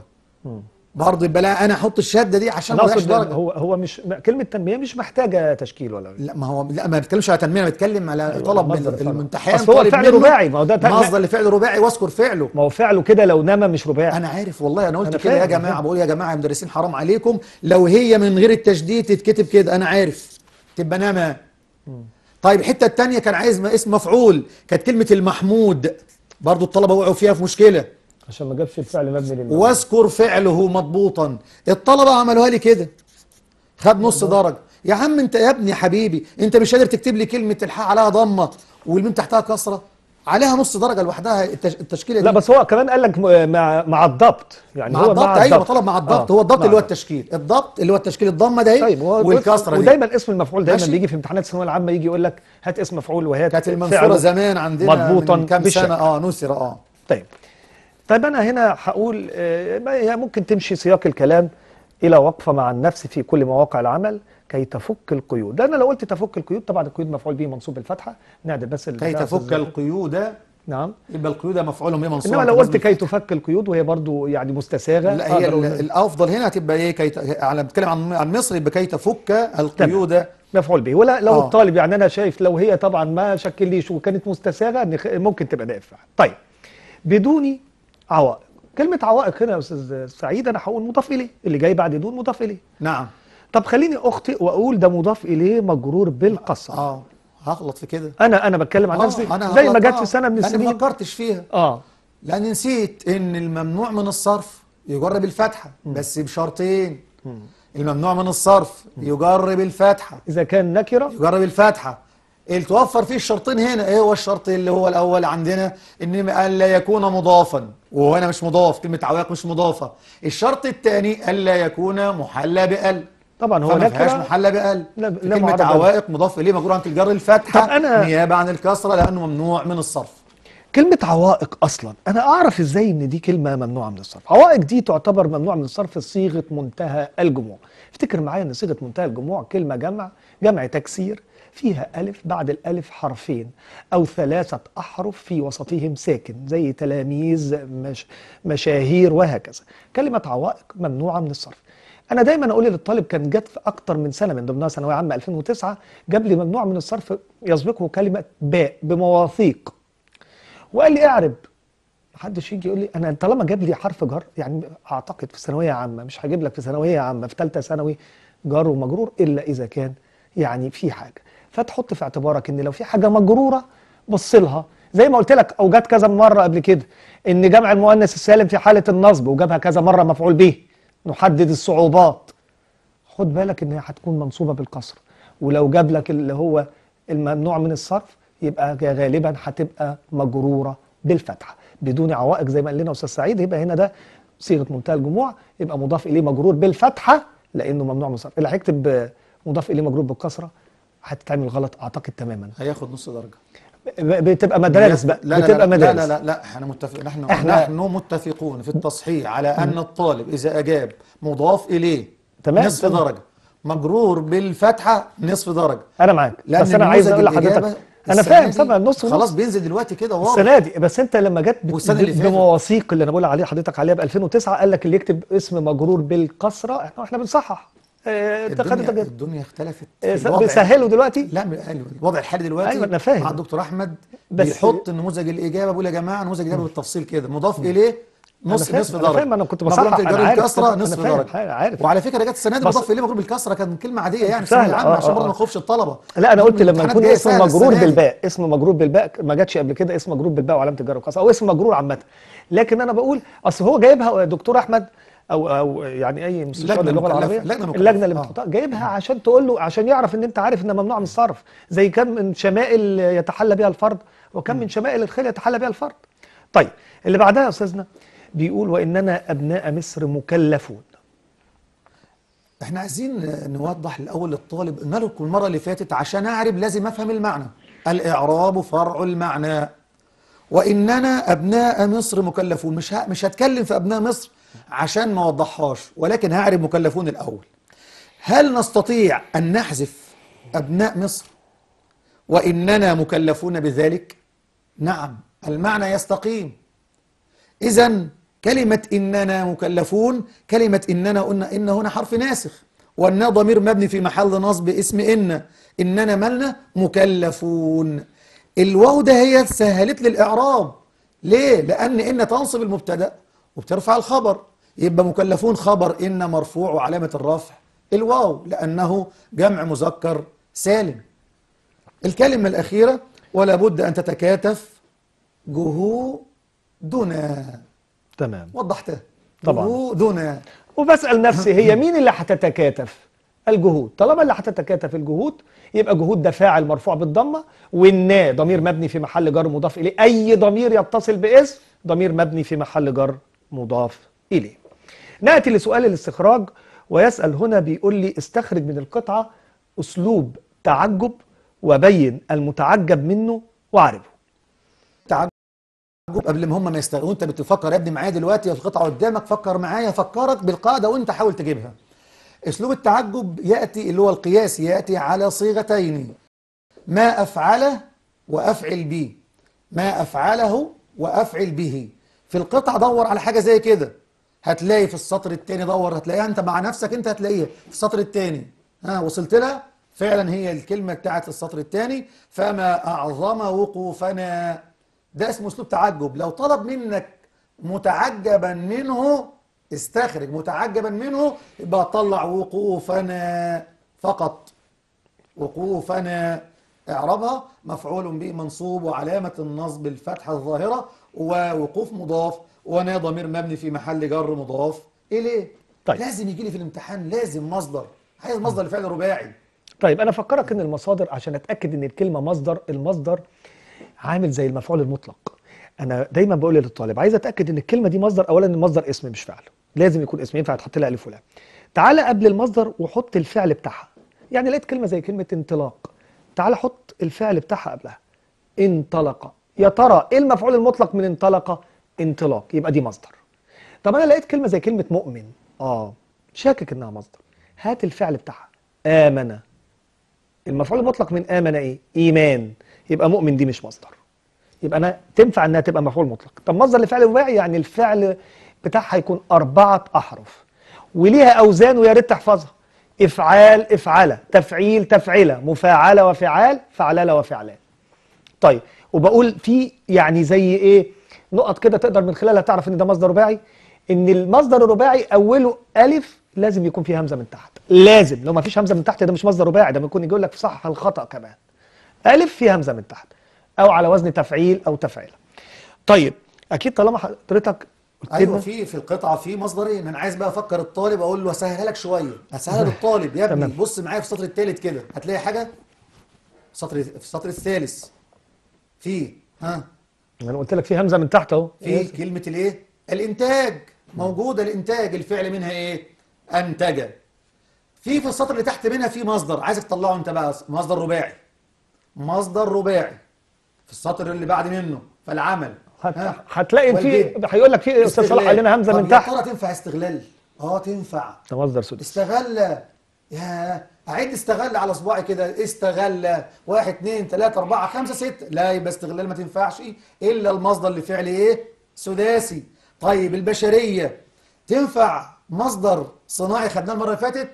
برضه يبقى لا انا احط الشده دي عشان انا ما اضيعش اقصد درجه هو هو مش كلمه تنميه مش محتاجه تشكيل ولا لا ما هو لا ما بتكلمش على تنميه انا بتكلم على أيوة، طلب من مصدر فعل. الامتحان أصل هو طالب الفعل منه رباعي، ما هو ده تن- مصدر لفعل رباعي واذكر فعله ما هو فعله كده لو نما مش رباعي انا عارف والله انا قلت أنا كده يا فاهم، جماعه فاهم. بقول يا جماعه يا مدرسين حرام عليكم لو هي من غير التشديد تتكتب كده انا عارف تبقى نما طيب الحته الثانيه كان عايز م- اسم مفعول كانت كلمه المحمود برضو الطلبه وقعوا فيها في مشكله عشان ما جابش الفعل مبني لله واذكر فعله مضبوطا الطلبه عملوها لي كده خد نص درجه يا عم انت يا ابني يا حبيبي انت مش قادر تكتب لي كلمه الحاء عليها ضمه والميم تحتها كسره عليها نص درجه لوحدها التش... التشكيله دي لا بس هو كمان قال لك م- مع مع الضبط يعني مع هو الضبط مع ايوه الضبط. طلب مع الضبط آه، هو الضبط مع اللي هو التشكيل الضبط اللي هو التشكيل الضمه ده طيب هو والكسره دي ودايما اسم المفعول دايما ماشي. بيجي في امتحانات الثانويه العامه يجي يقول لك هات اسم مفعول وهات كانت المنصوره فعله. زمان عندنا مضبوطا من كام بالشكل. سنه اه نسر اه طيب طيب انا هنا هقول آه، ما هي ممكن تمشي سياق الكلام الى وقفه مع النفس في كل مواقع العمل كي تفك القيود لان لو قلت تفك القيود طبعا القيود مفعول به منصوب بالفتحه نعدل بس كي البتاع تفك أستاذ- القيود نعم يبقى القيود مفعول به منصوب انما لو قلت كي تفك القيود وهي برضو يعني مستساغه لا هي أقدر ال- أقول الافضل هنا هتبقى ايه كي ت- على بتكلم عن عن مصر يبقى كي تفك القيود مفعول به ولا لو آه. الطالب يعني انا شايف لو هي طبعا ما شكليش وكانت مستساغه نخ- ممكن تبقى نائب فاعل طيب بدون عوائق كلمه عوائق هنا يا استاذ سعيد انا هقول مضاف اليه اللي جاي بعد دون مضاف اليه نعم طب خليني اخطئ واقول ده مضاف اليه مجرور بالقصر اه هغلط في كده انا انا بتكلم عن آه، نفسي أنا زي ما هغلط، جت آه. في سنه من لأني ما السنين فكرتش فيها اه لأن نسيت إن الممنوع من الصرف يجر بالفتحة بس بشرطين الممنوع من الصرف يجر بالفتحة اذا كان نكره يجر بالفتحة اللي توفر فيه الشرطين هنا ايه هو الشرط اللي هو الاول عندنا ان الا يكون مضافا وهو هنا مش مضاف كلمه عوائق مش مضافه الشرط الثاني الا يكون محلى بال طبعا هو فما فيهاش نكره محلى بال لا- في لا كلمه معرض. عوائق مضاف اليه مجرور عن الجر الفتحه طب أنا- نيابه عن الكسره لانه ممنوع من الصرف كلمة عوائق أصلا أنا أعرف إزاي إن دي كلمة ممنوعة من الصرف عوائق دي تعتبر ممنوع من الصرف صيغة منتهى الجموع افتكر معايا إن صيغة منتهى الجموع كلمة جمع جمع تكسير فيها ألف بعد الألف حرفين أو ثلاثة أحرف في وسطهم ساكن زي تلاميذ مش مشاهير وهكذا كلمة عوائق ممنوعة من الصرف أنا دايما أقول للطالب كان جت في أكتر من سنة من ضمنها ثانوية عامة 2009 جاب لي ممنوع من الصرف يسبقه كلمة باء بمواثيق وقال لي اعرب محدش يجي يقول لي انا طالما جاب لي حرف جر يعني اعتقد في ثانويه عامه مش هجيب لك في ثانويه عامه في ثالثه ثانوي جر ومجرور الا اذا كان يعني في حاجه فتحط في اعتبارك ان لو في حاجه مجروره بص لها زي ما قلت لك او جت كذا مره قبل كده ان جمع المؤنث السالم في حاله النصب وجابها كذا مره مفعول به نحدد الصعوبات خد بالك ان هي هتكون منصوبه بالكسر ولو جاب لك اللي هو الممنوع من الصرف يبقى غالبا هتبقى مجروره بالفتحه بدون عوائق زي ما قال لنا استاذ سعيد يبقى هنا ده صيغه منتهى الجموع يبقى مضاف اليه مجرور بالفتحه لانه ممنوع من الصرف اللي هيكتب مضاف اليه مجرور بالكسره هتتعمل غلط اعتقد تماما هياخد نص درجه ب- بتبقى مدارس بقى لا لا بتبقى لا, لا مدارس لا لا لا احنا متفق نحن إحنا- نحن متفقون في التصحيح على ان الطالب اذا اجاب مضاف اليه تمام، نصف تمام. درجه مجرور بالفتحه نصف درجه انا معاك لان بس انا عايز نموذج اقول لحضرتك الإجابة انا السنة فاهم دي سبع نص خلاص ونص بينزل دلوقتي كده واضح السنه دي بس انت لما جت بت- والسنة اللي ب- فاتت. بمواثيق اللي انا بقول عليه حضرتك عليها ب 2009 قال لك اللي يكتب اسم مجرور بالكسره احنا احنا بنصحح اه، انت الدنيا, خدت الدنيا اختلفت في اه، الوضع. بيسهلوا دلوقتي لا م- أيوة، الوضع الحالي دلوقتي أيوة، أنا فاهم. مع الدكتور احمد بس- بيحط نموذج الاجابه بيقول يا جماعه نموذج الاجابه بالتفصيل كده مضاف اليه نص فاهم، نصف أنا درجه فاهم، أنا كنت مجرور بصحح، بالجر أنا عارف، الكسره أنا نصف فاهم، درجه عارف. وعلى فكره جت السنه دي بس- مضاف اليه مجرور بالكسره كانت كلمه عاديه يعني في سهلة، الثانويه العامه آه، عشان آه، برضه آه. ما نخوفش الطلبه لا انا قلت لما الامتحانات يكون جاية اسم سهلة مجرور السنة دي. بالباء اسم مجرور بالباء ما جاتش قبل كده اسم مجرور بالباء وعلامه الجر والكسر او اسم مجرور عامه لكن انا بقول اصل هو جايبها يا دكتور احمد او او يعني اي مستشار لجنة للغه مكلفة، العربيه لجنة مكلفة، اللجنه اللي آه. بتحطها جايبها عشان تقول له عشان يعرف ان انت عارف ان ممنوع من الصرف زي كم من شمائل يتحلى بها الفرد وكم من شمائل الخير يتحلى بها الفرد طيب اللي بعدها يا استاذنا بيقول واننا ابناء مصر مكلفون احنا عايزين نوضح الاول للطالب قلنا لكم المره اللي فاتت عشان اعرب لازم افهم المعنى الاعراب فرع المعنى واننا ابناء مصر مكلفون مش ه... مش هتكلم في ابناء مصر عشان ما اوضحهاش ولكن هعرب مكلفون الاول هل نستطيع ان نحذف ابناء مصر واننا مكلفون بذلك نعم المعنى يستقيم إذا كلمة إننا مكلفون كلمة إننا قلنا إن هنا حرف ناسخ وأن ضمير مبني في محل نصب اسم إن إننا مالنا مكلفون الواو ده هي سهلت لي الإعراب ليه؟ لأن إن تنصب المبتدأ وبترفع الخبر يبقى مكلفون خبر إن مرفوع وعلامة الرفع الواو لأنه جمع مذكر سالم الكلمة الأخيرة ولا بد أن تتكاتف جهودنا تمام وضحتها طبعا. جهودنا وبسأل نفسي هي مين اللي هتتكاتف الجهود طالما اللي هتتكاتف الجهود يبقى جهود ده فاعل مرفوع بالضمه والنا ضمير مبني في محل جر مضاف اليه اي ضمير يتصل باسم ضمير مبني في محل جر مضاف اليه ناتي لسؤال الاستخراج ويسال هنا بيقول لي استخرج من القطعه اسلوب تعجب وبين المتعجب منه واعربه تعجب قبل ما هم ما يستغلوا انت بتفكر يا ابني معايا دلوقتي القطعه قدامك فكر معايا فكرك بالقاعده وانت حاول تجيبها اسلوب التعجب ياتي اللي هو القياس ياتي على صيغتين ما افعله وافعل به ما افعله وافعل به في القطعه دور على حاجه زي كده هتلاقي في السطر الثاني دور هتلاقيها انت مع نفسك انت هتلاقيها في السطر الثاني ها وصلت لها فعلا هي الكلمه بتاعت السطر الثاني فما اعظم وقوفنا ده اسمه اسلوب تعجب لو طلب منك متعجبا منه استخرج متعجبا منه يبقى طلع وقوفنا فقط وقوفنا اعربها مفعول به منصوب وعلامة النصب الفتحة الظاهرة ووقوف مضاف وانا ضمير مبني في محل جر مضاف اليه طيب. لازم يجي لي في الامتحان لازم مصدر عايز مصدر لفعل رباعي طيب انا افكرك ان المصادر عشان اتاكد ان الكلمه مصدر المصدر عامل زي المفعول المطلق انا دايما بقول للطالب عايز اتاكد ان الكلمه دي مصدر اولا المصدر اسم مش فعل لازم يكون اسم ينفع تحط لها الف ولام تعالى قبل المصدر وحط الفعل بتاعها يعني لقيت كلمه زي كلمه انطلاق تعالى حط الفعل بتاعها قبلها انطلق يا ترى ايه المفعول المطلق من انطلق انطلاق يبقى دي مصدر طب انا لقيت كلمه زي كلمه مؤمن اه شاكك انها مصدر هات الفعل بتاعها امن المفعول المطلق من امن ايه ايمان يبقى مؤمن دي مش مصدر يبقى انا تنفع انها تبقى مفعول مطلق طب مصدر لفعل رباعي يعني الفعل بتاعها يكون اربعه احرف وليها اوزان ويا ريت تحفظها افعال افعله تفعيل تفعله مفاعله وفعال فعلله وفعلان طيب وبقول في يعني زي ايه نقط كده تقدر من خلالها تعرف ان ده مصدر رباعي ان المصدر الرباعي اوله الف لازم يكون فيه همزه من تحت لازم لو ما فيش همزه من تحت ده مش مصدر رباعي ده ممكن يقول لك في صح الخطا كمان الف فيه همزه من تحت او على وزن تفعيل او تفعيله طيب اكيد طالما حضرتك قلت ايوه لنا- في في القطعه في مصدرين انا عايز بقى افكر الطالب اقول له هسهلها لك شويه هسهلها للطالب يا ابني تمام. بص معايا في السطر الثالث كده هتلاقي حاجه في السطر في السطر الثالث في ها انا قلت لك في همزه من تحت اهو في كلمه الايه الانتاج موجوده الانتاج الفعل منها ايه انتج في في السطر اللي تحت منها في مصدر عايزك تطلعه انت بقى مصدر رباعي مصدر رباعي في السطر اللي بعد منه فالعمل هت- ها؟ هتلاقي في والجيم. هيقول لك في إيه يا استاذ صلاح قال لنا همزه طب من يا تحت ترى تنفع استغلال اه تنفع ده مصدر سدس استغل يا اعد استغل على صباعي كده استغل واحد اتنين تلاته اربعه خمسه سته لا يبقى استغلال ما تنفعش الا المصدر لفعل ايه سداسي طيب البشريه تنفع مصدر صناعي خدناه المره اللي فاتت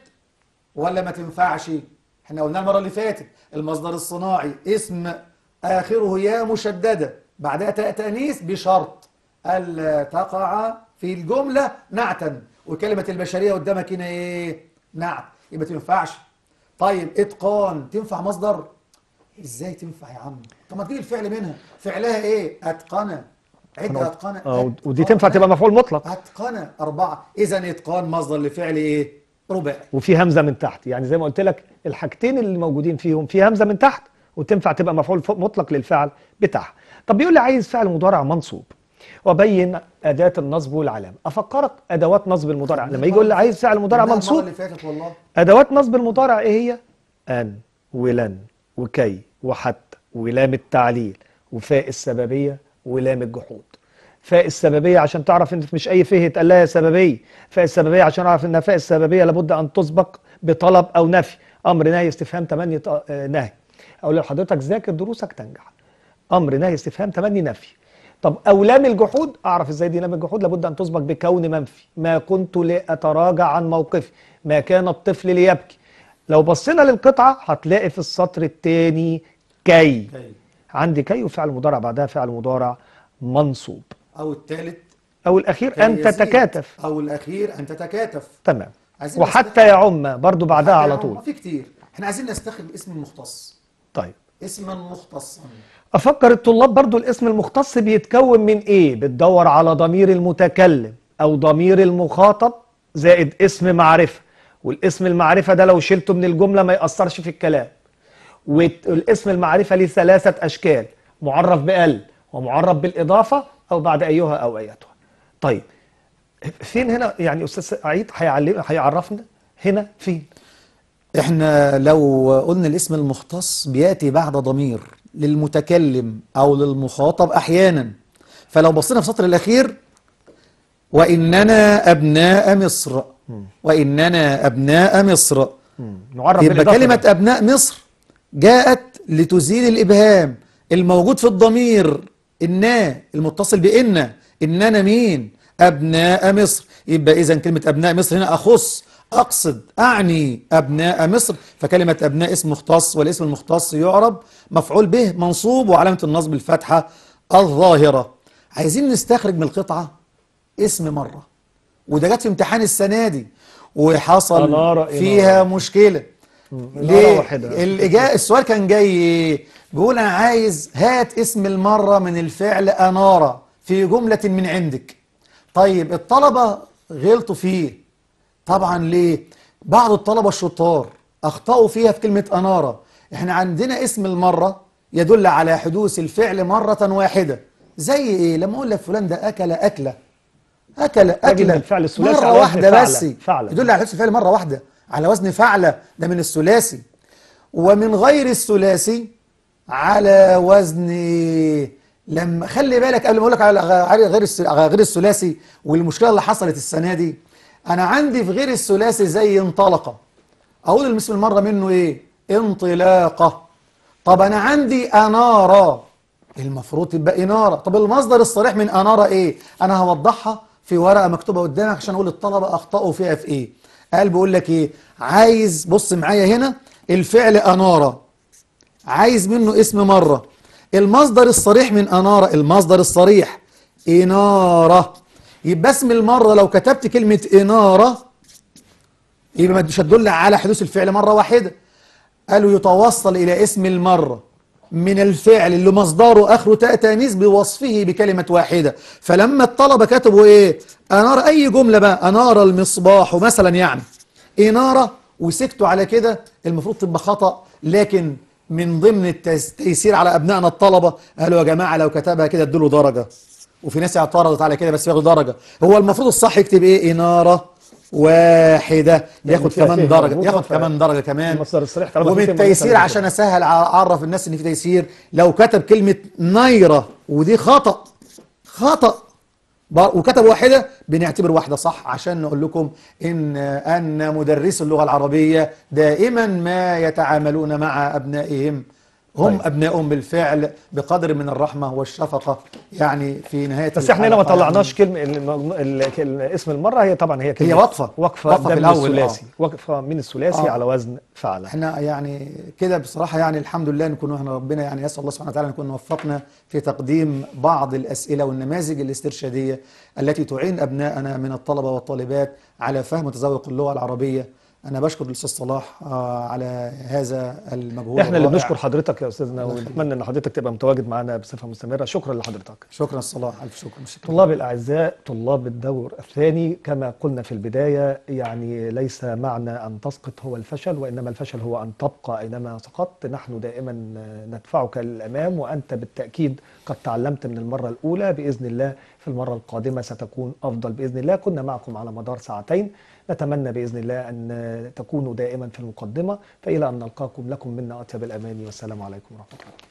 ولا ما تنفعش احنا قلنا المره اللي فاتت المصدر الصناعي اسم اخره يا مشدده بعدها تاء تانيث بشرط الا تقع في الجمله نعتا وكلمه البشريه قدامك هنا ايه نعت يبقى تنفعش طيب اتقان تنفع مصدر ازاي تنفع يا عم طب ما تجيب الفعل منها فعلها ايه اتقن عد اتقن اه ودي تنفع تبقى مفعول مطلق اتقن اربعه اذا اتقان مصدر لفعل ايه رباعي وفي همزه من تحت يعني زي ما قلت لك الحاجتين اللي موجودين فيهم في همزه من تحت وتنفع تبقى مفعول ف- مطلق للفعل بتاعها طب بيقول لي عايز فعل مضارع منصوب وبين اداه النصب والعلامه افكرك ادوات نصب المضارع لما يجي يقول لي عايز فعل مضارع قلناها منصوب المره اللي فاتت والله ادوات نصب المضارع ايه هي ان ولن وكي وحتى ولام التعليل وفاء السببيه ولام الجحود فاء السببيه عشان تعرف ان مش اي فه يتقال لها سببيه فاء السببيه عشان اعرف ان فاء السببيه لابد ان تسبق بطلب او نفي امر نهي استفهام تمني ط- آه، نهي اقول لحضرتك ذاكر دروسك تنجح امر نهي استفهام تمني نفي طب او لام الجحود اعرف ازاي دي لام الجحود لابد ان تسبق بكون منفي ما كنت لاتراجع عن موقفي ما كان الطفل ليبكي لو بصينا للقطعه هتلاقي في السطر الثاني كي كي. عندي كي وفعل مضارع بعدها فعل مضارع منصوب او الثالث او الاخير ان تتكاتف او الاخير ان تتكاتف تمام عايزين وحتى يعم برضو بعدها على طول في كتير احنا عايزين نستخدم اسم المختص طيب اسما مختصا افكر الطلاب برضو الاسم المختص بيتكون من ايه بتدور على ضمير المتكلم او ضمير المخاطب زائد اسم معرفة والاسم المعرفة ده لو شلته من الجملة ما يأثرش في الكلام والاسم المعرفة ليه ثلاثة أشكال معرف بال ومعرف بالإضافة أو بعد أيها أو أيتها طيب فين هنا يعني أستاذ سعيد هيعلم هيعرفنا هنا فين احنا لو قلنا الاسم المختص بياتي بعد ضمير للمتكلم او للمخاطب احيانا فلو بصينا في السطر الاخير واننا ابناء مصر واننا ابناء مصر معرف يبقى بالإضافة كلمة ده. أبناء مصر جاءت لتزيل الإبهام الموجود في الضمير إنا المتصل بإن إننا مين أبناء مصر يبقى إذا كلمة أبناء مصر هنا أخص أقصد أعني أبناء مصر فكلمة أبناء اسم مختص والاسم المختص يعرب مفعول به منصوب وعلامة النصب الفتحة الظاهرة عايزين نستخرج من القطعة اسم مرة وده جت في امتحان السنة دي وحصل أنارة فيها مشكلة إنارة ليه؟ واحدة. الإجابة السؤال كان جاي إيه؟ بيقول أنا عايز هات اسم المرة من الفعل أنارة في جملة من عندك طيب الطلبة غلطوا فيه طبعا ليه؟ بعض الطلبة الشطار أخطأوا فيها في كلمة أنارة احنا عندنا اسم المرة يدل على حدوث الفعل مرة واحدة زي ايه لما اقول لك فلان ده أكل أكلة أكل أكلة الفعل الثلاثي على مرة وزن واحدة فعلة. بس فعلة. يدل على حدوث الفعل مرة واحدة على وزن فعلة ده من الثلاثي ومن غير الثلاثي على وزن لما خلي بالك قبل ما اقول لك على غير غير الس- على غير الثلاثي والمشكله اللي حصلت السنه دي انا عندي في غير الثلاثي زي انطلقه اقول الاسم المره منه ايه انطلاقه طب انا عندي اناره المفروض تبقى اناره طب المصدر الصريح من اناره ايه انا هوضحها في ورقه مكتوبه قدامك عشان اقول الطلبه اخطاوا فيها في ايه قال بيقول لك ايه عايز بص معايا هنا الفعل اناره عايز منه اسم مرة المصدر الصريح من أنارة المصدر الصريح إنارة يبقى اسم المرة لو كتبت كلمة إنارة يبقى مش هتدل على حدوث الفعل مرة واحدة قالوا يتوصل إلى اسم المرة من الفعل اللي مصدره آخره تاء تانيث بوصفه بكلمة واحدة فلما الطلبة كتبوا إيه أنار أي جملة بقى أنار المصباح مثلا يعني إنارة وسكتوا على كده المفروض تبقى خطأ لكن من ضمن التيسير على أبنائنا الطلبة قالوا يا جماعة لو كتبها كده ادوا له درجة وفي ناس اعترضت على كده بس ياخد درجة هو المفروض الصح يكتب إيه إنارة واحدة ياخد فيها كمان فيه درجة مربوطة ياخد ف- كمان درجة كمان المصدر الصريح طالما في ومن فيه مربوطة التيسير يبقى عشان اسهل اعرف الناس ان في تيسير لو كتب كلمة نيرة ودي خطأ خطأ بر- وكتب واحدة بنعتبر واحدة صح عشان نقول لكم إن أن مدرس اللغة العربية دائما ما يتعاملون مع أبنائهم هم طيب. أبنائهم بالفعل بقدر من الرحمة والشفقة يعني في نهاية بس احنا هنا ما الحلقة طلعناش كلمه الم- ال- ال- اسم المره هي طبعا هي كلمه هي وقفة. وقفه, وقفة ده في من الأول، الثلاثي وقفه من الثلاثي آه. على وزن فعل احنا يعني كده بصراحة يعني الحمد لله نكون احنا ربنا يعني يسأل الله سبحانه وتعالى نكون وفقنا في تقديم بعض الأسئلة والنماذج الاسترشادية التي تعين أبناءنا من الطلبة والطالبات على فهم وتذوق اللغة العربية أنا بشكر الأستاذ صلاح آه، على هذا المجهود احنا اللي الرائع. بنشكر حضرتك يا استاذنا ونتمنى ان حضرتك تبقى متواجد معنا بصفه مستمره شكرا لحضرتك شكرا صلاح ألف شكر شكرا طلاب الأعزاء طلاب الدور الثاني كما قلنا في البداية يعني ليس معنى أن تسقط هو الفشل وإنما الفشل هو أن تبقى أينما سقطت نحن دائما ندفعك للأمام وأنت بالتأكيد قد تعلمت من المرة الأولى بإذن الله في المرة القادمة ستكون أفضل بإذن الله كنا معكم على مدار ساعتين نتمنى بإذن الله أن تكونوا دائما في المقدمة فإلى أن نلقاكم لكم منا أطيب الأماني والسلام عليكم ورحمة الله